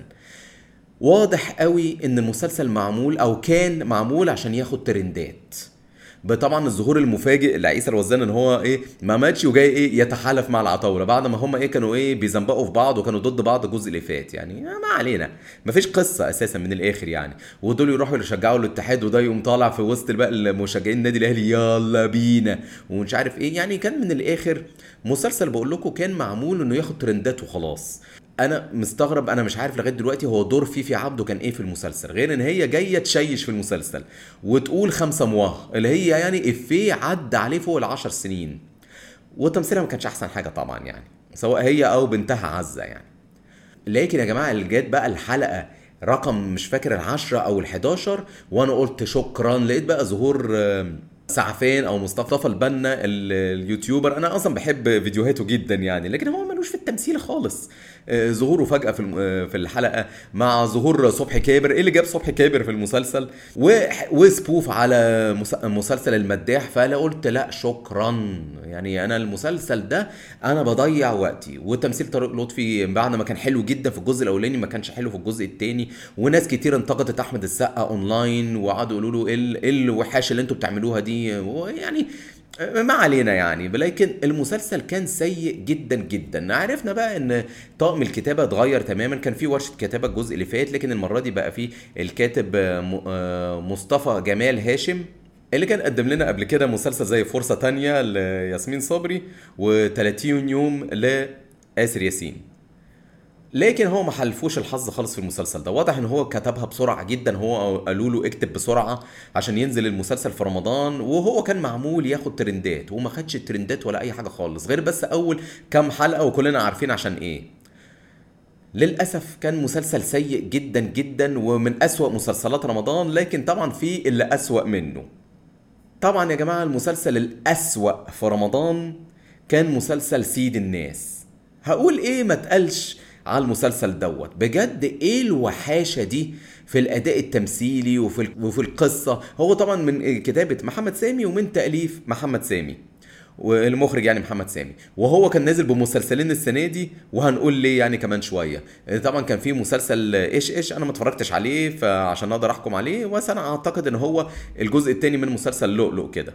واضح قوي ان المسلسل معمول او كان معمول عشان ياخد ترندات بطبعا الظهور المفاجئ لعيسى الوزان ان هو ايه ما ماتش وجاي ايه يتحالف مع العطاوله بعد ما هم ايه كانوا ايه بيزنبقوا في بعض وكانوا ضد بعض الجزء اللي فات يعني ما علينا ما فيش قصه اساسا من الاخر يعني ودول يروحوا يشجعوا الاتحاد وده يقوم طالع في وسط بقى المشجعين النادي الاهلي يلا بينا ومش عارف ايه يعني كان من الاخر مسلسل بقول لكم كان معمول انه ياخد ترندات وخلاص انا مستغرب انا مش عارف لغايه دلوقتي هو دور فيفي عبده كان ايه في المسلسل غير ان هي جايه تشيش في المسلسل وتقول خمسه مواه اللي هي يعني افيه عدى عليه فوق العشر سنين وتمثيلها ما كانش احسن حاجه طبعا يعني سواء هي او بنتها عزه يعني لكن يا جماعه اللي جت بقى الحلقه رقم مش فاكر العشرة او الحداشر وانا قلت شكرا لقيت بقى ظهور سعفان او مصطفى البنا ال- اليوتيوبر انا اصلا بحب فيديوهاته جدا يعني لكن هو ملوش في التمثيل خالص آه، ظهوره فجاه في الم- آه، في الحلقه مع ظهور صبحي كابر ايه اللي جاب صبحي كابر في المسلسل و- وسبوف على مس- مسلسل المداح فانا قلت لا شكرا يعني انا المسلسل ده انا بضيع وقتي وتمثيل طارق لطفي بعد ما كان حلو جدا في الجزء الاولاني ما كانش حلو في الجزء الثاني وناس كتير انتقدت احمد السقا اونلاين وقعدوا يقولوا له ايه ال- إيه الوحاشه اللي انتوا بتعملوها دي ويعني ما علينا يعني لكن المسلسل كان سيء جدا جدا عرفنا بقى ان طاقم الكتابه اتغير تماما كان في ورشه كتابه الجزء اللي فات لكن المره دي بقى في الكاتب آه، م- آه، مصطفى جمال هاشم اللي كان قدم لنا قبل كده مسلسل زي فرصة تانية لياسمين صبري و30 يوم لآسر ياسين لكن هو ما حلفوش الحظ خالص في المسلسل ده واضح ان هو كتبها بسرعه جدا هو قالوا له اكتب بسرعه عشان ينزل المسلسل في رمضان وهو كان معمول ياخد ترندات وما خدش الترندات ولا اي حاجه خالص غير بس اول كام حلقه وكلنا عارفين عشان ايه للأسف كان مسلسل سيء جدا جدا ومن أسوأ مسلسلات رمضان لكن طبعا في اللي أسوأ منه طبعا يا جماعة المسلسل الأسوأ في رمضان كان مسلسل سيد الناس هقول ايه ما تقلش على المسلسل دوت بجد ايه الوحاشة دي في الأداء التمثيلي وفي, ال- وفي القصة هو طبعا من كتابة محمد سامي ومن تأليف محمد سامي والمخرج يعني محمد سامي وهو كان نازل بمسلسلين السنه دي وهنقول ليه يعني كمان شويه طبعا كان في مسلسل ايش ايش انا ما اتفرجتش عليه فعشان اقدر احكم عليه بس انا اعتقد ان هو الجزء الثاني من مسلسل لؤلؤ كده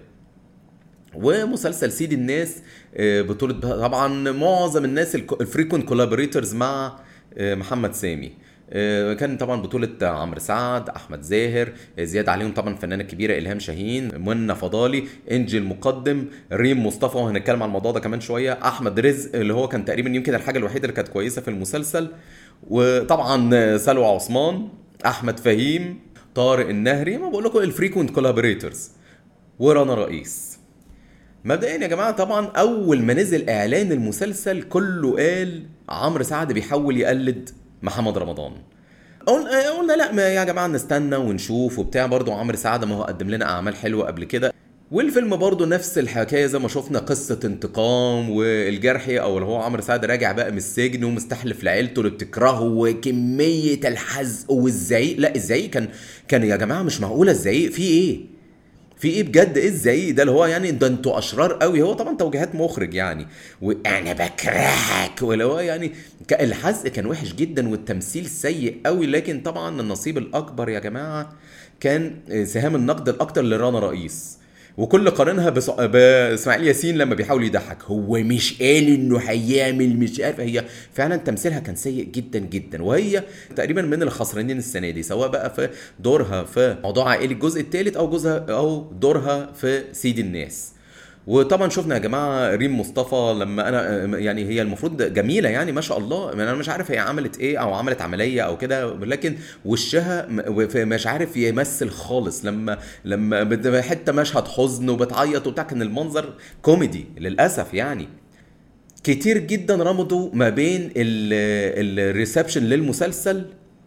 ومسلسل سيد الناس آه، بطولة طبعا معظم الناس الفريكونت كولابوريتورز مع آه، محمد سامي آه، كان طبعا بطولة عمرو سعد أحمد زاهر آه، زياد عليهم طبعا الفنانة الكبيرة إلهام شاهين منى فضالي إنجي المقدم ريم مصطفى وهنتكلم عن الموضوع ده كمان شوية أحمد رزق اللي هو كان تقريبا يمكن الحاجة الوحيدة اللي كانت كويسة في المسلسل وطبعا آه، سلوى عثمان أحمد فهيم طارق النهري ما بقول لكم الفريكونت كولابوريتورز ورنا رئيس مبدئيا يا جماعه طبعا اول ما نزل اعلان المسلسل كله قال عمرو سعد بيحاول يقلد محمد رمضان قلنا قلنا لا ما يا جماعه نستنى ونشوف وبتاع برضه عمرو سعد ما هو قدم لنا اعمال حلوه قبل كده والفيلم برضه نفس الحكايه زي ما شفنا قصه انتقام والجرحي او اللي هو عمرو سعد راجع بقى من السجن ومستحلف لعيلته اللي بتكرهه وكميه الحزق والزعيق لا الزعيق كان كان يا جماعه مش معقوله الزعيق في ايه في ايه بجد ايه الزعيق ده اللي هو يعني ده انتوا اشرار قوي هو طبعا توجيهات مخرج يعني وانا بكرهك واللي هو يعني ك- الحزق كان وحش جدا والتمثيل سيء قوي لكن طبعا النصيب الاكبر يا جماعه كان سهام النقد الاكتر لرنا رئيس وكل قارنها بس... باسماعيل ياسين لما بيحاول يضحك هو مش قال انه هيعمل مش عارف هي فعلا تمثيلها كان سيء جدا جدا وهي تقريبا من الخسرانين السنه دي سواء بقى في دورها في موضوع عائلي الجزء الثالث او جزء او دورها في سيد الناس وطبعا شفنا يا جماعه ريم مصطفى لما انا يعني هي المفروض جميله يعني ما شاء الله انا مش عارف هي عملت ايه او عملت عمليه او كده لكن وشها م- مش عارف يمثل خالص لما لما بت- حته مشهد حزن وبتعيط وبتاع كان المنظر كوميدي للاسف يعني كتير جدا رمضوا ما بين الريسبشن للمسلسل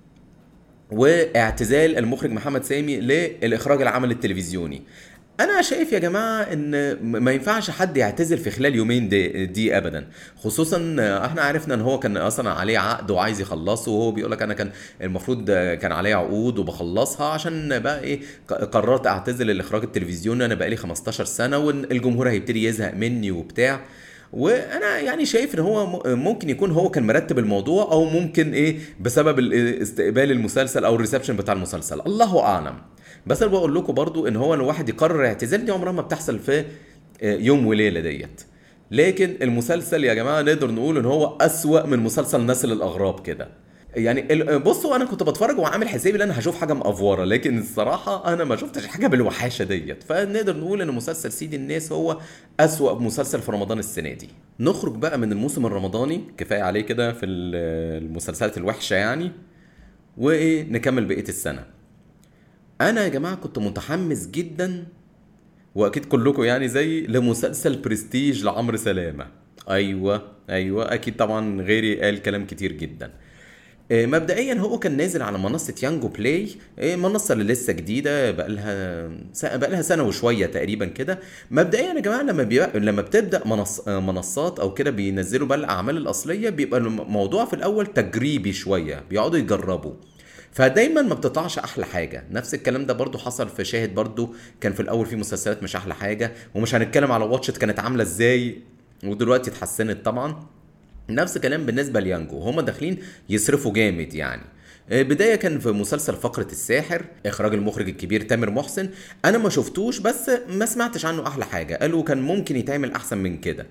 واعتزال المخرج محمد سامي للاخراج العمل التلفزيوني انا شايف يا جماعه ان م- ما ينفعش حد يعتزل في خلال يومين دي, دي ابدا خصوصا احنا عرفنا ان هو كان اصلا عليه عقد وعايز يخلصه وهو بيقول لك انا كان المفروض كان عليه عقود وبخلصها عشان بقى ايه ق- قررت اعتزل الاخراج التلفزيوني انا بقالي 15 سنه والجمهور هيبتدي يزهق مني وبتاع وانا يعني شايف ان هو م- ممكن يكون هو كان مرتب الموضوع او ممكن ايه بسبب ال- استقبال المسلسل او الريسبشن بتاع المسلسل الله اعلم بس انا بقول لكم برضو ان هو الواحد يقرر اعتزال دي عمرها ما بتحصل في آه، يوم وليله ديت لكن المسلسل يا جماعه نقدر نقول ان هو اسوأ من مسلسل نسل الاغراب كده يعني ال- بصوا انا كنت بتفرج وعامل حسابي ان انا هشوف حاجه مأفوره لكن الصراحه انا ما شفتش حاجه بالوحاشه ديت فنقدر نقول ان مسلسل سيد الناس هو اسوأ مسلسل في رمضان السنه دي نخرج بقى من الموسم الرمضاني كفايه عليه كده في ال- المسلسلات الوحشه يعني وايه نكمل بقيه السنه انا يا جماعه كنت متحمس جدا واكيد كلكم يعني زي لمسلسل برستيج لعمرو سلامه ايوه ايوه اكيد طبعا غيري قال كلام كتير جدا آه، مبدئيا هو كان نازل على منصه يانجو بلاي آه، منصه اللي لسه جديده بقى لها بقى لها سنه وشويه تقريبا كده مبدئيا يا جماعه لما بي... لما بتبدا منص... آه، منصات او كده بينزلوا بقى الاعمال الاصليه بيبقى الموضوع في الاول تجريبي شويه بيقعدوا يجربوا فدايما ما بتطلعش احلى حاجه نفس الكلام ده برضو حصل في شاهد برضو كان في الاول في مسلسلات مش احلى حاجه ومش هنتكلم على واتشت كانت عامله ازاي ودلوقتي اتحسنت طبعا نفس الكلام بالنسبه ليانجو هما داخلين يصرفوا جامد يعني آه، بدايه كان في مسلسل فقره الساحر اخراج المخرج الكبير تامر محسن انا ما شفتوش بس ما سمعتش عنه احلى حاجه قالوا كان ممكن يتعمل احسن من كده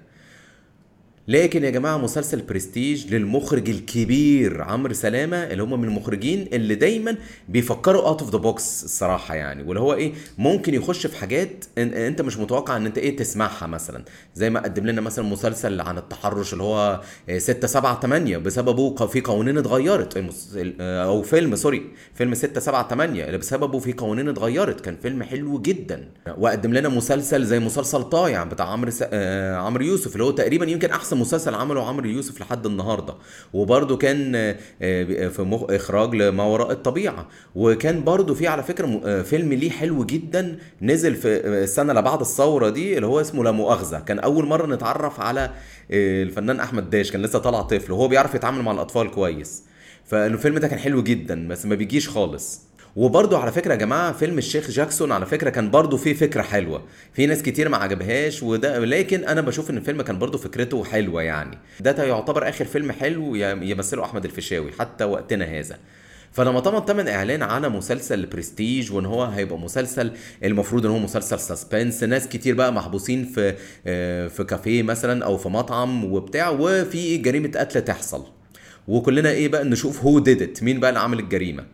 لكن يا جماعه مسلسل برستيج للمخرج الكبير عمرو سلامه اللي هم من المخرجين اللي دايما بيفكروا اوت اوف ذا بوكس الصراحه يعني واللي هو ايه ممكن يخش في حاجات انت مش متوقع ان انت ايه تسمعها مثلا زي ما قدم لنا مثلا مسلسل عن التحرش اللي هو 6 7 8 بسببه في قوانين اتغيرت او فيلم سوري فيلم 6 7 8 اللي بسببه في قوانين اتغيرت كان فيلم حلو جدا وقدم لنا مسلسل زي مسلسل طايع بتاع عمرو آه، عمرو يوسف اللي هو تقريبا يمكن احسن مسلسل عمله عمرو يوسف لحد النهارده وبرده كان آه، في مخ... اخراج لما وراء الطبيعه وكان برده في على فكره آه، فيلم ليه حلو جدا نزل في آه، السنه اللي بعد الثوره دي اللي هو اسمه لا مؤاخذه كان اول مره نتعرف على الفنان احمد داش كان لسه طالع طفل وهو بيعرف يتعامل مع الاطفال كويس فالفيلم ده كان حلو جدا بس ما بيجيش خالص وبرده على فكره يا جماعه فيلم الشيخ جاكسون على فكره كان برده فيه فكره حلوه في ناس كتير ما عجبهاش وده لكن انا بشوف ان الفيلم كان برده فكرته حلوه يعني ده يعتبر اخر فيلم حلو يمثله احمد الفيشاوي حتى وقتنا هذا فلما طبعا تم اعلان على مسلسل برستيج وان هو هيبقى مسلسل المفروض ان هو مسلسل سسبنس ناس كتير بقى محبوسين في آه، في كافيه مثلا او في مطعم وبتاع وفي جريمه قتل تحصل وكلنا ايه بقى نشوف هو ديدت مين بقى اللي عمل الجريمه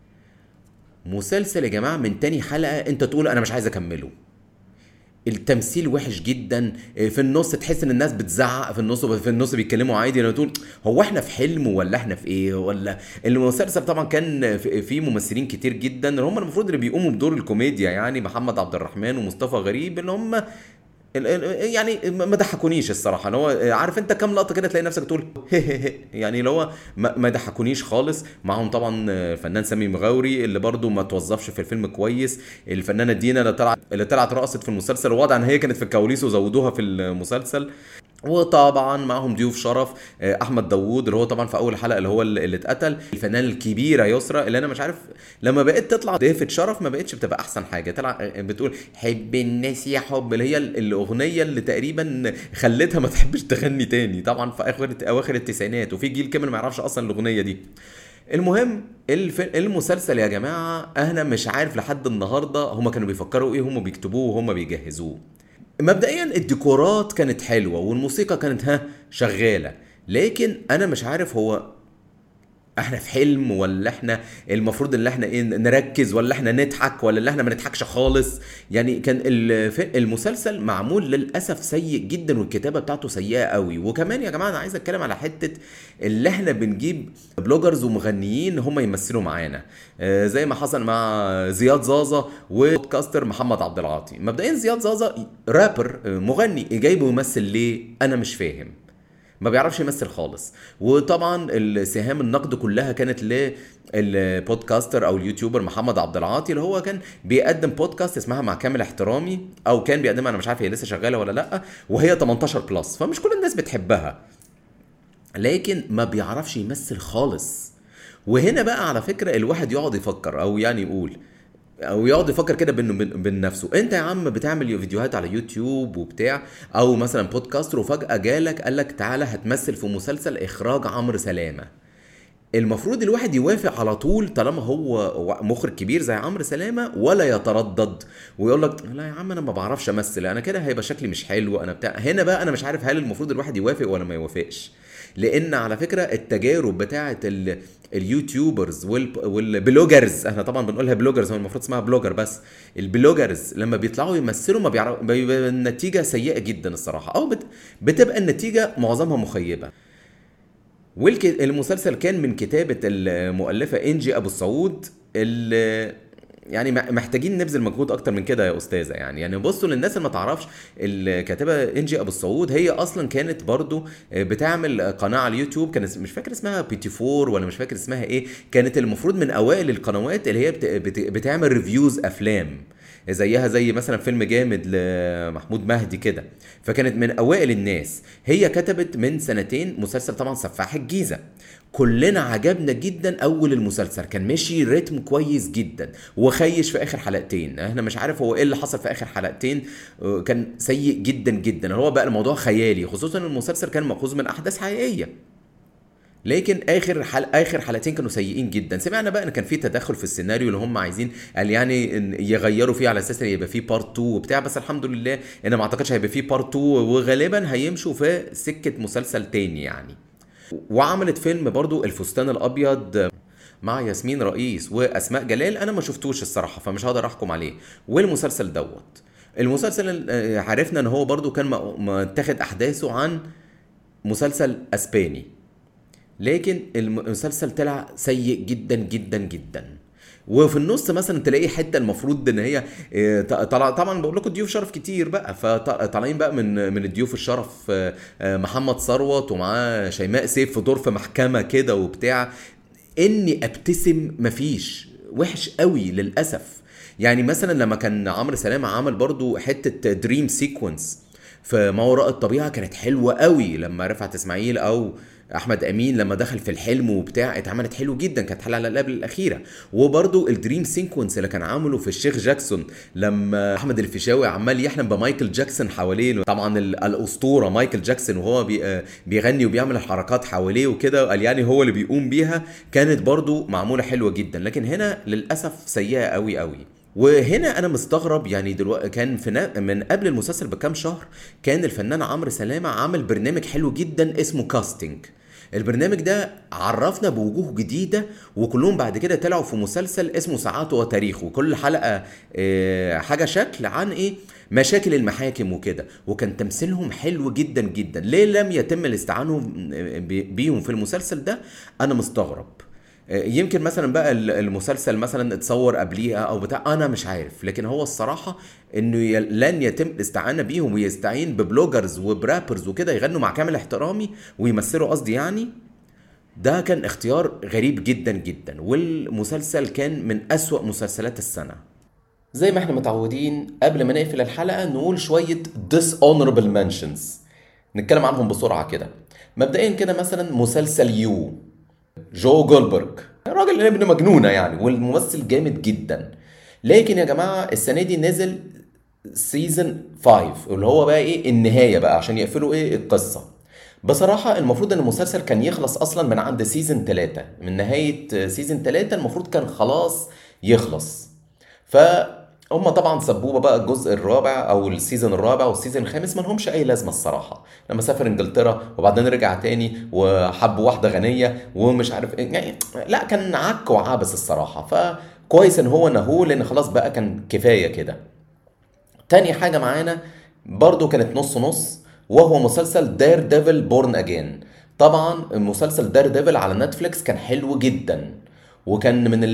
مسلسل يا جماعه من تاني حلقه انت تقول انا مش عايز اكمله التمثيل وحش جدا آه، في النص تحس ان الناس بتزعق في النص في النص بيتكلموا عادي لما تقول هو احنا في حلم ولا احنا في ايه ولا المسلسل طبعا كان فيه ممثلين كتير جدا اللي هم المفروض اللي بيقوموا بدور الكوميديا يعني محمد عبد الرحمن ومصطفى غريب اللي هم يعني ما ضحكونيش الصراحه اللي هو عارف انت كام لقطه كده تلاقي نفسك تقول يعني اللي هو ما ضحكونيش خالص معاهم طبعا الفنان سامي مغاوري اللي برده ما توظفش في الفيلم كويس الفنانه دينا اللي طلعت اللي طلعت رقصت في المسلسل وواضح ان هي كانت في الكواليس وزودوها في المسلسل وطبعا معاهم ضيوف شرف آه، احمد داوود اللي هو طبعا في اول حلقه اللي هو اللي اتقتل الفنانه الكبيره يسرا اللي انا مش عارف لما بقيت تطلع ضيفه شرف ما بقتش بتبقى احسن حاجه طلع آه، بتقول حب الناس يا حب اللي هي الاغنيه اللي تقريبا خلتها ما تحبش تغني تاني طبعا في اخر اواخر التسعينات وفي جيل كامل ما يعرفش اصلا الاغنيه دي المهم المسلسل يا جماعه انا مش عارف لحد النهارده هما كانوا بيفكروا ايه هما بيكتبوه وهما بيجهزوه مبدئيا الديكورات كانت حلوه والموسيقى كانت ها شغاله لكن انا مش عارف هو احنا في حلم ولا احنا المفروض ان احنا ايه نركز ولا احنا نضحك ولا ان احنا ما نضحكش خالص يعني كان المسلسل معمول للاسف سيء جدا والكتابه بتاعته سيئه قوي وكمان يا جماعه انا عايز اتكلم على حته اللي احنا بنجيب بلوجرز ومغنيين هم يمثلوا معانا آه، زي ما حصل مع زياد زازا وبودكاستر محمد عبد العاطي مبدئيا زياد زازا رابر آه، مغني جايبه يمثل ليه انا مش فاهم ما بيعرفش يمثل خالص وطبعا السهام النقد كلها كانت للبودكاستر او اليوتيوبر محمد عبد العاطي اللي هو كان بيقدم بودكاست اسمها مع كامل احترامي او كان بيقدمها انا مش عارف هي لسه شغاله ولا لا وهي 18 بلس فمش كل الناس بتحبها لكن ما بيعرفش يمثل خالص وهنا بقى على فكره الواحد يقعد يفكر او يعني يقول او يقعد يفكر كده بين بين نفسه انت يا عم بتعمل فيديوهات على يوتيوب وبتاع او مثلا بودكاست وفجاه جالك قال لك تعالى هتمثل في مسلسل اخراج عمرو سلامه المفروض الواحد يوافق على طول طالما هو مخرج كبير زي عمرو سلامه ولا يتردد ويقول لك لا يا عم انا ما بعرفش امثل انا كده هيبقى شكلي مش حلو انا بتاع هنا بقى انا مش عارف هل المفروض الواحد يوافق ولا ما يوافقش لان على فكره التجارب بتاعه اليوتيوبرز والبلوجرز احنا طبعا بنقولها بلوجرز هو المفروض اسمها بلوجر بس البلوجرز لما بيطلعوا يمثلوا ما بيعرفوا بيبقى النتيجه سيئه جدا الصراحه او بت... بتبقى النتيجه معظمها مخيبه والمسلسل كان من كتابه المؤلفه انجي ابو السعود اللي يعني محتاجين نبذل مجهود اكتر من كده يا استاذه يعني يعني بصوا للناس اللي ما تعرفش الكاتبه انجي ابو السعود هي اصلا كانت برضو بتعمل قناه على اليوتيوب كانت مش فاكر اسمها بيتي فور ولا مش فاكر اسمها ايه كانت المفروض من اوائل القنوات اللي هي بتعمل ريفيوز افلام زيها زي مثلا فيلم جامد لمحمود مهدي كده فكانت من اوائل الناس هي كتبت من سنتين مسلسل طبعا سفاح الجيزه كلنا عجبنا جدا اول المسلسل كان ماشي رتم كويس جدا وخيش في اخر حلقتين احنا مش عارف هو ايه اللي حصل في اخر حلقتين كان سيء جدا جدا هو بقى الموضوع خيالي خصوصا المسلسل كان مأخوذ من احداث حقيقيه لكن اخر حل... اخر حلقتين كانوا سيئين جدا سمعنا بقى ان كان في تدخل في السيناريو اللي هم عايزين قال يعني إن يغيروا فيه على اساس ان يبقى فيه بارت 2 وبتاع بس الحمد لله ان ما اعتقدش هيبقى فيه بارت 2 وغالبا هيمشوا في سكه مسلسل تاني يعني وعملت فيلم برضو الفستان الابيض مع ياسمين رئيس واسماء جلال انا ما شفتوش الصراحه فمش هقدر احكم عليه والمسلسل دوت المسلسل عرفنا ان هو برضو كان متاخد احداثه عن مسلسل اسباني لكن المسلسل طلع سيء جدا جدا جدا وفي النص مثلا تلاقي حته المفروض ان هي طلع طبعا بقول لكم ضيوف شرف كتير بقى فطالعين بقى من من الضيوف الشرف محمد ثروت ومعاه شيماء سيف في دور في محكمه كده وبتاع اني ابتسم مفيش وحش قوي للاسف يعني مثلا لما كان عمرو سلامه عمل برضو حته دريم سيكونس في ما وراء الطبيعه كانت حلوه قوي لما رفعت اسماعيل او احمد امين لما دخل في الحلم وبتاع اتعملت حلو جدا كانت حلقه قبل الاخيره وبرده الدريم سيكونس اللي كان عامله في الشيخ جاكسون لما احمد الفيشاوي عمال يحلم بمايكل جاكسون حواليه طبعا الاسطوره مايكل جاكسون وهو بيغني وبيعمل الحركات حواليه وكده قال يعني هو اللي بيقوم بيها كانت برده معموله حلوه جدا لكن هنا للاسف سيئه قوي قوي وهنا انا مستغرب يعني دلوقتي كان في من قبل المسلسل بكام شهر كان الفنان عمرو سلامه عامل برنامج حلو جدا اسمه كاستنج البرنامج ده عرفنا بوجوه جديده وكلهم بعد كده طلعوا في مسلسل اسمه ساعات وتاريخ وكل حلقه حاجه شكل عن ايه مشاكل المحاكم وكده وكان تمثيلهم حلو جدا جدا ليه لم يتم الاستعانه بيهم في المسلسل ده انا مستغرب يمكن مثلا بقى المسلسل مثلا اتصور قبليها او بتاع انا مش عارف لكن هو الصراحه انه لن يتم الاستعانه بيهم ويستعين ببلوجرز وبرابرز وكده يغنوا مع كامل احترامي ويمثلوا قصدي يعني ده كان اختيار غريب جدا جدا والمسلسل كان من أسوأ مسلسلات السنة زي ما احنا متعودين قبل ما نقفل الحلقة نقول شوية dishonorable mentions نتكلم عنهم بسرعة كده مبدئيا كده مثلا مسلسل يو جو جولبرج راجل ابن مجنونه يعني والممثل جامد جدا لكن يا جماعه السنه دي نزل سيزون 5 اللي هو بقى ايه النهايه بقى عشان يقفلوا ايه القصه بصراحه المفروض ان المسلسل كان يخلص اصلا من عند سيزون 3 من نهايه سيزون 3 المفروض كان خلاص يخلص ف هم طبعا سبوبه بقى الجزء الرابع او السيزون الرابع والسيزون الخامس ما لهمش اي لازمه الصراحه لما سافر انجلترا وبعدين رجع تاني وحب واحده غنيه ومش عارف ايه يعني لا كان عك وعبس الصراحه فكويس ان هو نهوه لان خلاص بقى كان كفايه كده تاني حاجه معانا برضو كانت نص نص وهو مسلسل دير ديفل بورن اجين طبعا مسلسل دير ديفل على نتفليكس كان حلو جدا وكان من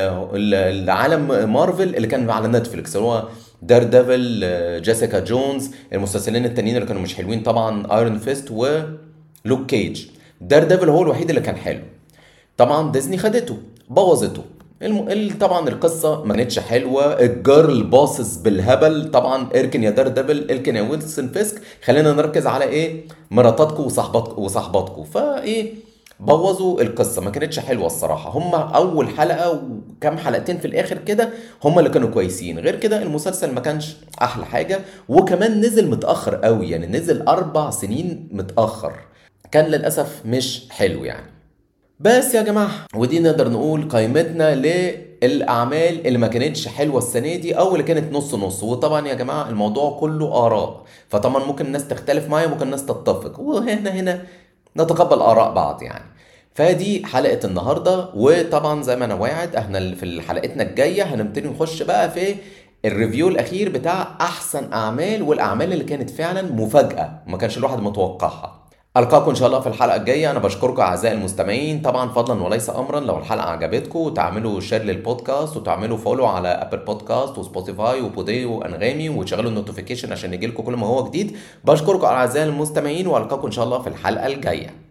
العالم مارفل اللي كان على نتفليكس اللي هو دار ديفل جيسيكا جونز المسلسلين التانيين اللي كانوا مش حلوين طبعا ايرون فيست ولوك كيج دار ديفل هو الوحيد اللي كان حلو طبعا ديزني خدته بوظته الم... طبعا القصه ما كانتش حلوه الجيرل باصص بالهبل طبعا اركن يا دار ديفل اركن يا ويلسون فيسك خلينا نركز على ايه مراتاتكم وصاحباتكم وصاحباتكم فايه بوظوا القصة ما كانتش حلوة الصراحة هم أول حلقة وكم حلقتين في الآخر كده هم اللي كانوا كويسين غير كده المسلسل ما كانش أحلى حاجة وكمان نزل متأخر قوي يعني نزل أربع سنين متأخر كان للأسف مش حلو يعني بس يا جماعة ودي نقدر نقول قائمتنا للأعمال اللي ما كانتش حلوة السنة دي أو اللي كانت نص نص وطبعا يا جماعة الموضوع كله آراء فطبعا ممكن الناس تختلف معايا ممكن الناس تتفق وهنا هنا نتقبل اراء بعض يعني فدي حلقه النهارده وطبعا زي ما انا واعد احنا في حلقتنا الجايه هنبتدي نخش بقى في الريفيو الاخير بتاع احسن اعمال والاعمال اللي كانت فعلا مفاجاه ما كانش الواحد متوقعها القاكم ان شاء الله في الحلقه الجايه انا بشكركم اعزائي المستمعين طبعا فضلا وليس امرا لو الحلقه عجبتكم تعملوا شير للبودكاست وتعملوا فولو على ابل بودكاست وسبوتيفاي وبودي وانغامي وتشغلوا النوتيفيكيشن عشان يجيلكم كل ما هو جديد بشكركم اعزائي المستمعين والقاكم ان شاء الله في الحلقه الجايه